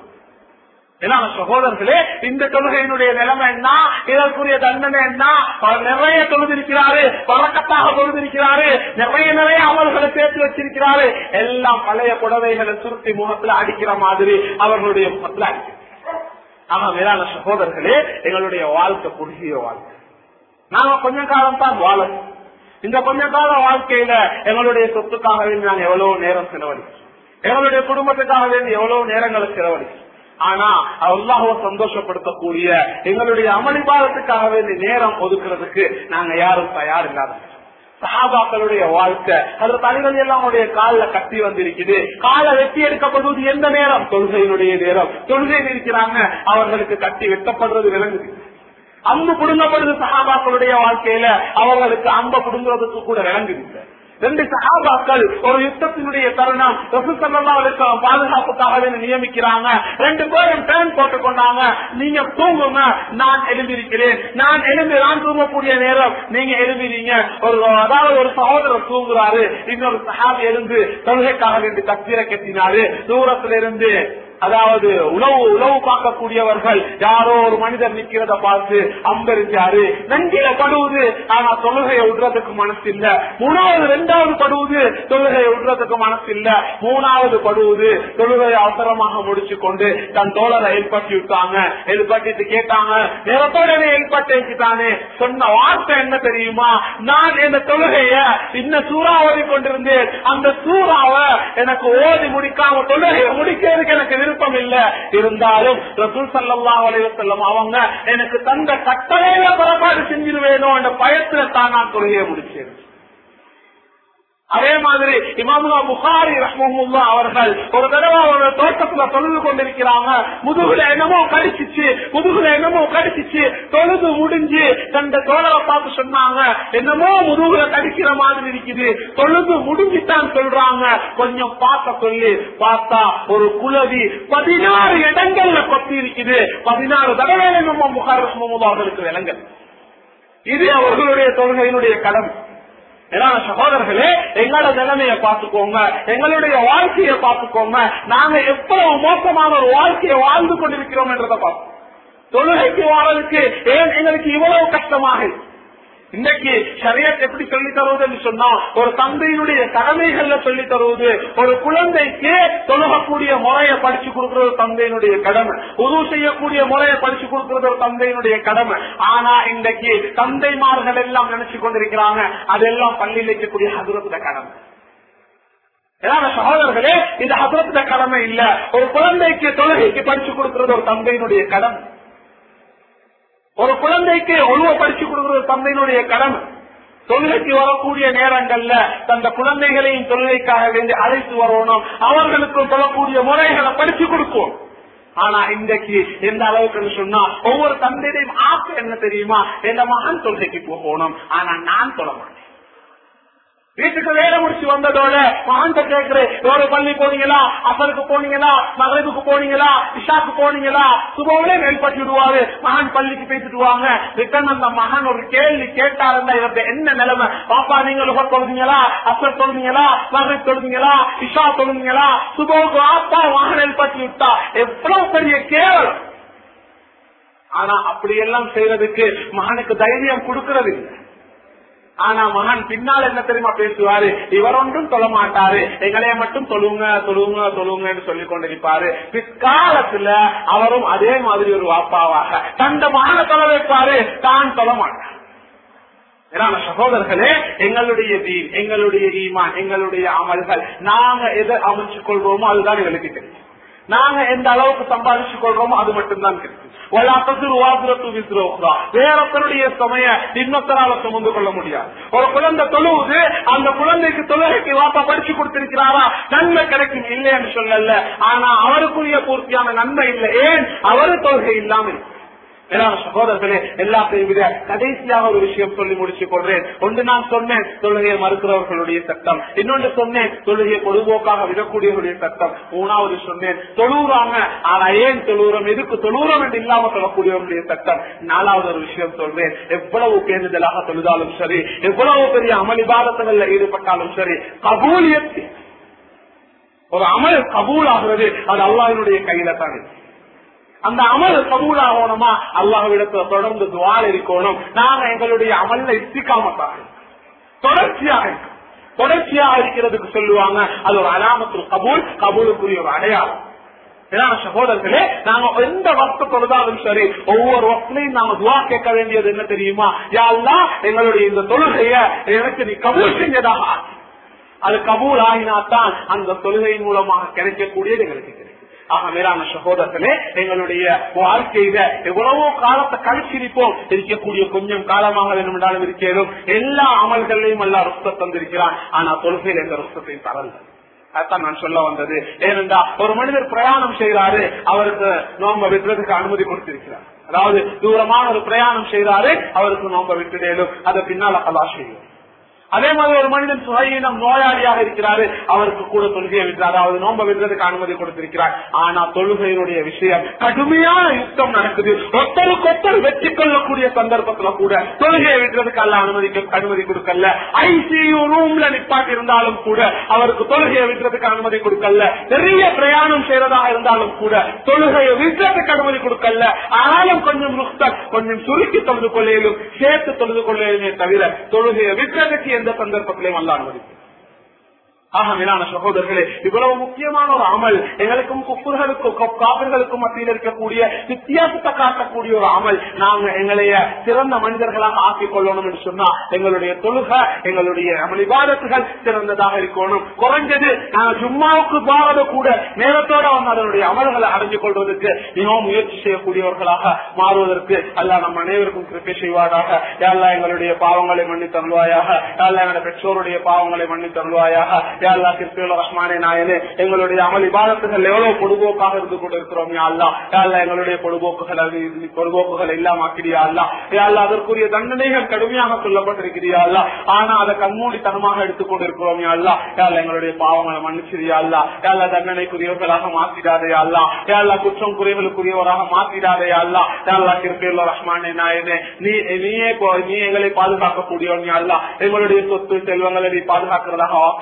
ஏன்னா சகோதரர்களே இந்த தொழுகையினுடைய நிலைமை என்ன இதற்குரிய தண்டனை என்ன அவர் நிறைய தொழுதிருக்கிறாரு பழக்கத்தாக தொழுதிருக்கிறாரு நிறைய நிறைய அமல்களை சேர்த்து வச்சிருக்கிறாரு எல்லாம் பழைய புடவைகளை சுருட்டி முகத்துல அடிக்கிற மாதிரி அவர்களுடைய முகத்துல அடிக்கிறார் ஆனா வேளாண் சகோதரர்களே எங்களுடைய வாழ்க்கை குறுகிய வாழ்க்கை நாங்க கொஞ்ச காலம் தான் வாழணும் இந்த கொஞ்ச கால வாழ்க்கையில எங்களுடைய சொத்துக்காக வேண்டி நாங்க எவ்வளவு நேரம் செலவழிக்கிறோம் எங்களுடைய குடும்பத்துக்காக வேண்டி எவ்வளவு நேரங்களை செலவழிக்கிறோம் ஆனா அல்லாஹுவ சந்தோஷப்படுத்தக்கூடிய எங்களுடைய அமளிபாதத்துக்காக வேண்டி நேரம் ஒதுக்குறதுக்கு நாங்க யாரும் தயார் இல்லாத சஹாபாக்களுடைய வாழ்க்கை அது தலைகள் எல்லாம் அவருடைய காலில் கட்டி வந்திருக்குது காலை வெட்டி எடுக்கப்படுவது எந்த நேரம் தொழுகையினுடைய நேரம் தொழுகையில் இருக்கிறாங்க அவர்களுக்கு கட்டி வெட்டப்படுறது விளங்குது அம்பு புடுங்கப்படுது சஹாபாக்களுடைய வாழ்க்கையில அவர்களுக்கு அம்ப புடுங்குறதுக்கு கூட விளங்குது ரெண்டு சகாபாக்கள் ஒரு யுத்தத்தினுடைய தருணம் ரசூசல்லாவுக்கு பாதுகாப்புக்காக நியமிக்கிறாங்க ரெண்டு பேரும் பேன் போட்டுக் கொண்டாங்க நீங்க தூங்குங்க நான் எழுந்திருக்கிறேன் நான் எழுந்து நான் தூங்கக்கூடிய நேரம் நீங்க எழுந்திரீங்க ஒரு அதாவது ஒரு சகோதரர் தூங்குறாரு இன்னொரு சகாபி எழுந்து தொழுகைக்காக வேண்டி தப்பீர கட்டினாரு தூரத்துல இருந்து அதாவது உணவு உணவு பார்க்கக்கூடியவர்கள் யாரோ ஒரு மனிதர் நிக்கிறத பார்த்து அம்பரிச்சாரு நஞ்சில படுவது ஆனா தொழுகையை விடுறதுக்கு மனசு இல்ல மூணாவது ரெண்டாவது படுவது தொழுகையை விடுறதுக்கு மனசு இல்ல மூணாவது படுவது தொழுகையை அவசரமாக முடிச்சு கொண்டு தன் தோழரை ஏற்பட்டி விட்டாங்க ஏற்பட்டு கேட்டாங்க நேரத்தோடனே ஏற்பட்டானே சொன்ன வார்த்தை என்ன தெரியுமா நான் இந்த தொழுகைய இந்த சூறா ஓதி கொண்டிருந்தேன் அந்த சூறாவை எனக்கு ஓதி முடிக்காம தொழுகையை முடிக்கிறதுக்கு எனக்கு விருப்பம் இல்ல இருந்தாலும் ரசூல் சல்லா செல்லம் அவங்க எனக்கு தந்த கட்டளையில புறப்பாடு செஞ்சிருவேனோ என்ற பயத்துல தான் நான் தொழுகையை முடிச்சேன் அதே மாதிரி இமாமுல்லா புகாரி ரஹ்மஹுல்லா அவர்கள் ஒரு தடவை ஒரு தோட்டத்துல தொழுது கொண்டிருக்கிறாங்க முதுகுல என்னமோ கடிச்சிச்சு முதுகுல என்னமோ கடிச்சிச்சு தொழுது முடிஞ்சு தந்த தோழரை பார்த்து சொன்னாங்க என்னமோ முதுகுல கடிக்கிற மாதிரி இருக்குது தொழுது முடிஞ்சுட்டான் சொல்றாங்க கொஞ்சம் பார்க்க சொல்லி பார்த்தா ஒரு குலவி பதினாறு இடங்கள்ல கொத்தி இருக்குது பதினாறு தடவை நம்ம புகார் ரஹ்மஹுல்லா அவர்களுக்கு விலங்கல் இது அவர்களுடைய தொழுகையினுடைய கடமை ஏன்னா சகோதரர்களே எங்களோட நிலைமைய பார்த்துக்கோங்க எங்களுடைய வாழ்க்கையை பார்த்துக்கோங்க நாங்க எவ்வளவு மோசமான ஒரு வாழ்க்கையை வாழ்ந்து கொண்டிருக்கிறோம் என்றதை பார்ப்போம் தொழுகைக்கு வாழ்றதுக்கு ஏன் எங்களுக்கு இவ்வளவு கஷ்டமாக இருக்கு? இன்னைக்கு சரியத் எப்படி சொல்லி தருவதுன்னு சொன்னா ஒரு தந்தையினுடைய கடமைகள்ல சொல்லி தருவது ஒரு குழந்தைக்கு தொழுகக்கூடிய முறையை படிச்சு கொடுக்கிறது ஒரு தந்தையினுடைய கடமை உதவு செய்யக்கூடிய முறையை படிச்சு கொடுக்கிறது ஒரு தந்தையினுடைய கடமை ஆனா இன்றைக்கு தந்தைமார்கள் எல்லாம் நினைச்சு கொண்டிருக்கிறாங்க அதெல்லாம் பள்ளியில் இருக்கக்கூடிய ஹதுரத்துல கடமை ஏன்னா சகோதரர்களே இது ஹசரத்துல கடமை இல்ல ஒரு குழந்தைக்கு தொழுகைக்கு படிச்சு கொடுக்கிறது ஒரு தந்தையினுடைய கடமை ஒரு குழந்தைக்கு ஒழுவ படிச்சு கொடுக்கிறது ஒரு தந்தையினுடைய கடமை தொழுகைக்கு வரக்கூடிய நேரங்கள்ல தந்த குழந்தைகளையும் தொழுகைக்காக வேண்டி அழைத்து வரணும் அவர்களுக்கும் சொல்லக்கூடிய முறைகளை படிச்சு கொடுக்கும் ஆனா இன்றைக்கு எந்த அளவுக்கு சொன்னா ஒவ்வொரு தந்தையுடையும் ஆசை என்ன தெரியுமா எந்த மகன் தொழுகைக்கு போகணும் ஆனா நான் சொல்ல மாட்டேன் வீட்டுக்கு வேலை முடிச்சு வந்ததோட மகன்கிட்ட கேட்கிறேன் ஒரு பள்ளி போனீங்களா அசருக்கு போனீங்களா மகனுக்கு போனீங்களா இஷாக்கு போனீங்களா சுபவுலே மேல்பட்டு விடுவாரு மகன் பள்ளிக்கு பேசிட்டுவாங்க ரிட்டன் அந்த மகன் ஒரு கேள்வி கேட்டாருந்தா இவருக்கு என்ன நிலைமை பாப்பா நீங்க லுகர் தொழுதீங்களா அசர் தொழுதீங்களா மகன் தொழுதீங்களா இஷா தொழுதீங்களா சுபவுக்கு ஆப்பா மகன் மேல்பட்டு விட்டா எவ்வளவு பெரிய கேவலம் ஆனா அப்படியெல்லாம் செய்யறதுக்கு மகனுக்கு தைரியம் கொடுக்கறது இல்லை ஆனா மகன் பின்னால் என்ன தெரியுமா பேசுவாரு இவர் ஒன்றும் சொல்ல மாட்டாரு எங்களைய மட்டும் சொல்லுங்க சொல்லுங்க சொல்லுங்கன்னு சொல்லி கொண்டிருப்பாரு பிற்காலத்துல அவரும் அதே மாதிரி ஒரு வாப்பாவாக தந்த மகனை சொல்ல வைப்பாரு தான் சொல்ல மாட்டார் ஏன்னா சகோதரர்களே எங்களுடைய தீன் எங்களுடைய ஈமான் எங்களுடைய அமல்கள் நாங்க எதை அமைச்சு கொள்வோமோ அதுதான் எங்களுக்கு தெரியும் நாங்க எந்த அளவுக்கு சம்பாதிச்சு கொள்றோமோ அது மட்டும்தான் கிடைக்கும் வேறொருத்தருடைய சமய இன்னொத்தரால சுமந்து கொள்ள முடியாது ஒரு குழந்தை தொழுவுது அந்த குழந்தைக்கு தொழுகைக்கு வாப்பா படிச்சு கொடுத்திருக்கிறாரா நன்மை கிடைக்கும் இல்லைன்னு சொல்லல ஆனா அவருக்குரிய பூர்த்தியான நன்மை இல்லை ஏன் அவரு தொழுகை இல்லாமல் மேலான சகோதரர்களே எல்லாத்தையும் விட கடைசியாக ஒரு விஷயம் சொல்லி முடிச்சு கொள்றேன் ஒன்று நான் சொன்னேன் தொழுகையை மறுக்கிறவர்களுடைய சட்டம் இன்னொன்று சொன்னேன் தொழுகையை பொதுபோக்காக விடக்கூடியவர்களுடைய சட்டம் மூணாவது சொன்னேன் தொழுறாங்க ஆனா ஏன் தொழுறோம் எதுக்கு தொழுறோம் என்று இல்லாம சொல்லக்கூடியவர்களுடைய சட்டம் நாலாவது ஒரு விஷயம் சொல்றேன் எவ்வளவு பேருதலாக தொழுதாலும் சரி எவ்வளவு பெரிய அமளிபாதத்துகள்ல ஈடுபட்டாலும் சரி கபூலியத்தை ஒரு அமல் கபூல் ஆகிறது அது அல்லாஹினுடைய கையில தான் இருக்கு அந்த அமல் கபூலாகணுமா அல்லாஹ்விடத்துல தொடர்ந்து துவால் இருக்கணும் நாங்க எங்களுடைய அமல்ல இஸ்திக்காமத்தாக தொடர்ச்சியாக இருக்கணும். தொடர்ச்சியாக இருக்கிறதுக்கு சொல்லுவாங்க அது ஒரு அலாமத்து கபூல் கபூலுக்குரிய ஒரு அடையாளம் ஏன்னா சகோதரர்களே நாங்க எந்த வஸ்து தொழுதாலும் சரி ஒவ்வொரு வஸ்துலையும் நாம துவா கேட்க வேண்டியது என்ன தெரியுமா யாருலாம் எங்களுடைய இந்த தொழுகைய எனக்கு நீ கபூல் செஞ்சதாக ஆக்கு. அது கபூல் ஆகினாத்தான் அந்த தொழுகையின் மூலமாக கிடைக்கக்கூடியது எங்களுக்கு கிடைக்கும் ஆக மேலான சகோதரர்களே எங்களுடைய வாழ்க்கையில எவ்வளவோ காலத்தை கழிச்சிருப்போம் இருக்கக்கூடிய கொஞ்சம் காலமாக வேணுமென்றாலும் இருக்கிறோம் எல்லா அமல்களையும் எல்லாம் ருஸ்த தந்திருக்கிறான் ஆனா தொழுகையில் எந்த ருஸ்தத்தையும் தரல அதான் நான் சொல்ல வந்தது ஏனென்றா ஒரு மனிதர் பிரயாணம் செய்கிறாரு அவருக்கு நோம்ப விட்டுறதுக்கு அனுமதி கொடுத்திருக்கிறார் அதாவது தூரமான ஒரு பிரயாணம் செய்கிறாரு அவருக்கு நோம்ப விட்டுடலும் அதை பின்னால் கலா செய்யும் அதே மாதிரி ஒரு மனிதன் சுகையினம் நோயாளியாக இருக்கிறாரு அவருக்கு கூட தொழுகையை விட்டார் அதாவது நோம்ப விடுறதுக்கு அனுமதி கொடுத்திருக்கிறார் ஆனா தொழுகையினுடைய விஷயம் கடுமையான யுத்தம் நடக்குது ஒருத்தருக்கு ஒருத்தர் வெற்றி கொள்ளக்கூடிய சந்தர்ப்பத்துல கூட தொழுகையை விடுறதுக்கு அல்ல அனுமதி அனுமதி கொடுக்கல ஐசியு ரூம்ல நிப்பாட்டி இருந்தாலும் கூட அவருக்கு தொழுகையை விடுறதுக்கு அனுமதி கொடுக்கல நிறைய பிரயாணம் செய்யறதாக இருந்தாலும் கூட தொழுகையை விடுறதுக்கு அனுமதி கொடுக்கல ஆனாலும் கொஞ்சம் ருக்தர் கொஞ்சம் சுருக்கி தொழுது கொள்ளையிலும் சேர்த்து தொழுது கொள்ளையிலுமே தவிர தொழுகையை விடுறதுக்கு எந்த சந்தர்ப்பத்திலையும் அல்ல அனுமதிக்கும் ஆக மேலான சகோதரர்களே இவ்வளவு முக்கியமான ஒரு அமல் எங்களுக்கும் குப்புர்களுக்கும் காப்பர்களுக்கும் மத்தியில் இருக்கக்கூடிய வித்தியாசத்தை காட்டக்கூடிய ஒரு அமல் நாங்க எங்களைய சிறந்த மனிதர்களாக ஆக்கிக் கொள்ளணும் என்று சொன்னா எங்களுடைய தொழுகை எங்களுடைய அமளிபாதத்துகள் சிறந்ததாக இருக்கணும் குறைஞ்சது நாங்க ஜும்மாவுக்கு பாரத கூட நேரத்தோட வந்து அதனுடைய அமல்களை அடைஞ்சு கொள்வதற்கு மிகவும் முயற்சி செய்யக்கூடியவர்களாக மாறுவதற்கு அல்ல நம் அனைவருக்கும் கிருப்பை செய்வாராக யாழ்லா எங்களுடைய பாவங்களை மன்னி தருவாயாக யாழ்லா எங்களுடைய பெற்றோருடைய பாவங்களை மன்னி தருவாயாக யாழ்லா கிருப்பியுள்ள ரஹ்மானே நாயனே எங்களுடைய அமல் இபாதத்துகள் எவ்வளவு பொடுபோக்காக இருந்து கொண்டிருக்கிறோம் யாழ்லா யாழ்லா எங்களுடைய பொடுபோக்குகள் அது- பொடுபோக்குகள் இல்லாமக்கிறியா அல்லா யாழ்லா அதற்குரிய தண்டனைகள் கடுமையாக சொல்லப்பட்டிருக்கிறியா அல்லா ஆனா அதை கண்மூடித்தனமாக எடுத்துக் கொண்டிருக்கிறோம் யாழ்லா யாழ்லா எங்களுடைய பாவங்களை மன்னிச்சிரியா அல்லா யாழ்லா தண்டனைக்குரியவர்களாக மாற்றிடாதே அல்லா யாழ்லா குற்றம் குறைகளுக்குரியவராக மாற்றிடாதே அல்லா யாழ்லா கிருப்பியுள்ள ரஹ்மானே நாயனே நீ நீயே போ- நீ எங்களை பாதுகாக்கக்கூடியவன் அல்லா எங்களுடைய சொத்து செல்வங்களை நீ பாதுகாக்கிறதாக வாக்களிச்சிருக்கிறாய்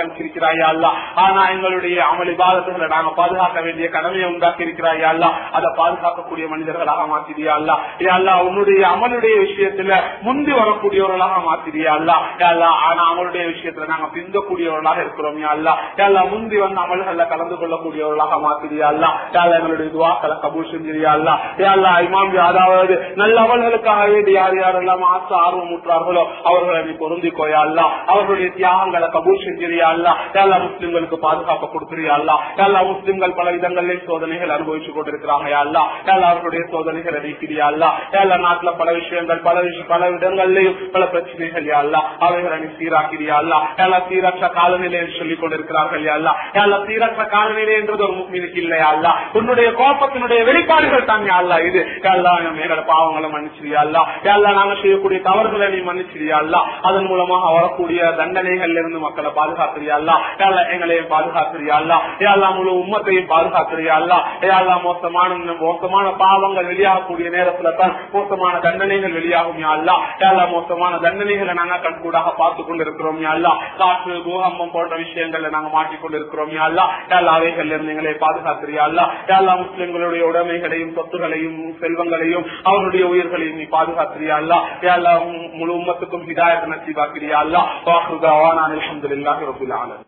இருக்கிறாயா அல்ல ஆனா எங்களுடைய அமளி பாதத்துகளை நாங்க பாதுகாக்க வேண்டிய கடமையை உண்டாக்கி இருக்கிறாயா அல்ல அதை பாதுகாக்கக்கூடிய மனிதர்களாக மாத்திரியா அல்ல அல்ல உன்னுடைய அமலுடைய விஷயத்துல முந்தி வரக்கூடியவர்களாக மாத்திரியா அல்ல அல்ல ஆனா அமலுடைய விஷயத்துல நாங்க பிந்தக்கூடியவர்களாக இருக்கிறோம் அல்ல அல்ல முந்தி வந்து அமல்கள்ல கலந்து கொள்ளக்கூடியவர்களாக மாத்திரியா அல்ல அல்ல எங்களுடைய துவாக்களை கபூல் செஞ்சிரியா அல்ல அல்ல இமாம் அதாவது நல்ல அமல்களுக்காக வேண்டி யார் யாரெல்லாம் ஆசை ஆர்வம் ஊற்றார்களோ அவர்களை நீ பொருந்திக்கோயா அல்ல அவர்களுடைய தியாகங்களை கபூல் செஞ்சிரியா அல்ல எல்லா முஸ்லிம்களுக்கு பாதுகாப்பு கொடுத்துறியா அல்ல எல்லா முஸ்லிம்கள் பல விதங்களில் சோதனைகள் அனுபவிச்சு கொண்டிருக்கிறாங்க அல்ல எல்லா அவர்களுடைய சோதனைகளை நீக்கிறியா அல்ல எல்லா நாட்டுல பல விஷயங்கள் பல விஷயம் பல இடங்கள்லயும் பல பிரச்சனைகள் யா அல்ல அவைகளை நீ சீராக்கிறியா அல்ல எல்லா சீரற்ற காலநிலை என்று சொல்லிக் கொண்டிருக்கிறார்கள் யா அல்ல எல்லா சீரற்ற காலநிலை என்றது ஒரு முக்மீனுக்கு இல்லையா அல்ல உன்னுடைய கோபத்தினுடைய வெளிப்பாடுகள் தான் யா அல்ல இது எல்லா எங்களோட பாவங்களை மன்னிச்சிரியா அல்ல எல்லா நாங்க செய்யக்கூடிய தவறுகளை நீ மன்னிச்சிரியா அல்ல அதன் மூலமாக வரக்கூடிய தண்டனைகள்ல இருந்து மக்களை பாதுகாக்கிறியா அல்ல எல்லா எங்களையும் பாதுகாக்கிறியா அல்ல எல்லா முழு உம்மத்தையும் பாதுகாக்கிறியா அல்ல எல்லா மோசமான மோசமான பாவங்கள் வெளியாகக்கூடிய நேரத்துல தான் மோசமான தண்டனைகள் வெளியாகும் யா அல்ல எல்லா மோசமான தண்டனைகளை நாங்க கண்கூடாக பார்த்து கொண்டிருக்கிறோம் யா அல்ல காற்று பூகம்பம் போன்ற விஷயங்கள்ல நாங்க மாட்டிக்கொண்டிருக்கிறோம் யா அல்ல எல்லா அவைகள்ல இருந்து எங்களை பாதுகாக்கிறியா அல்ல எல்லா முஸ்லிம்களுடைய உடைமைகளையும் சொத்துகளையும் செல்வங்களையும் அவருடைய உயிர்களையும் நீ பாதுகாக்கிறியா அல்ல எல்லா முழு உம்மத்துக்கும் ஹிதாயத்தை நசீபாக்கிறியா அல்ல வாக்குதாவான அலமதுல்லாஹி ரபுல் ஆலமீன்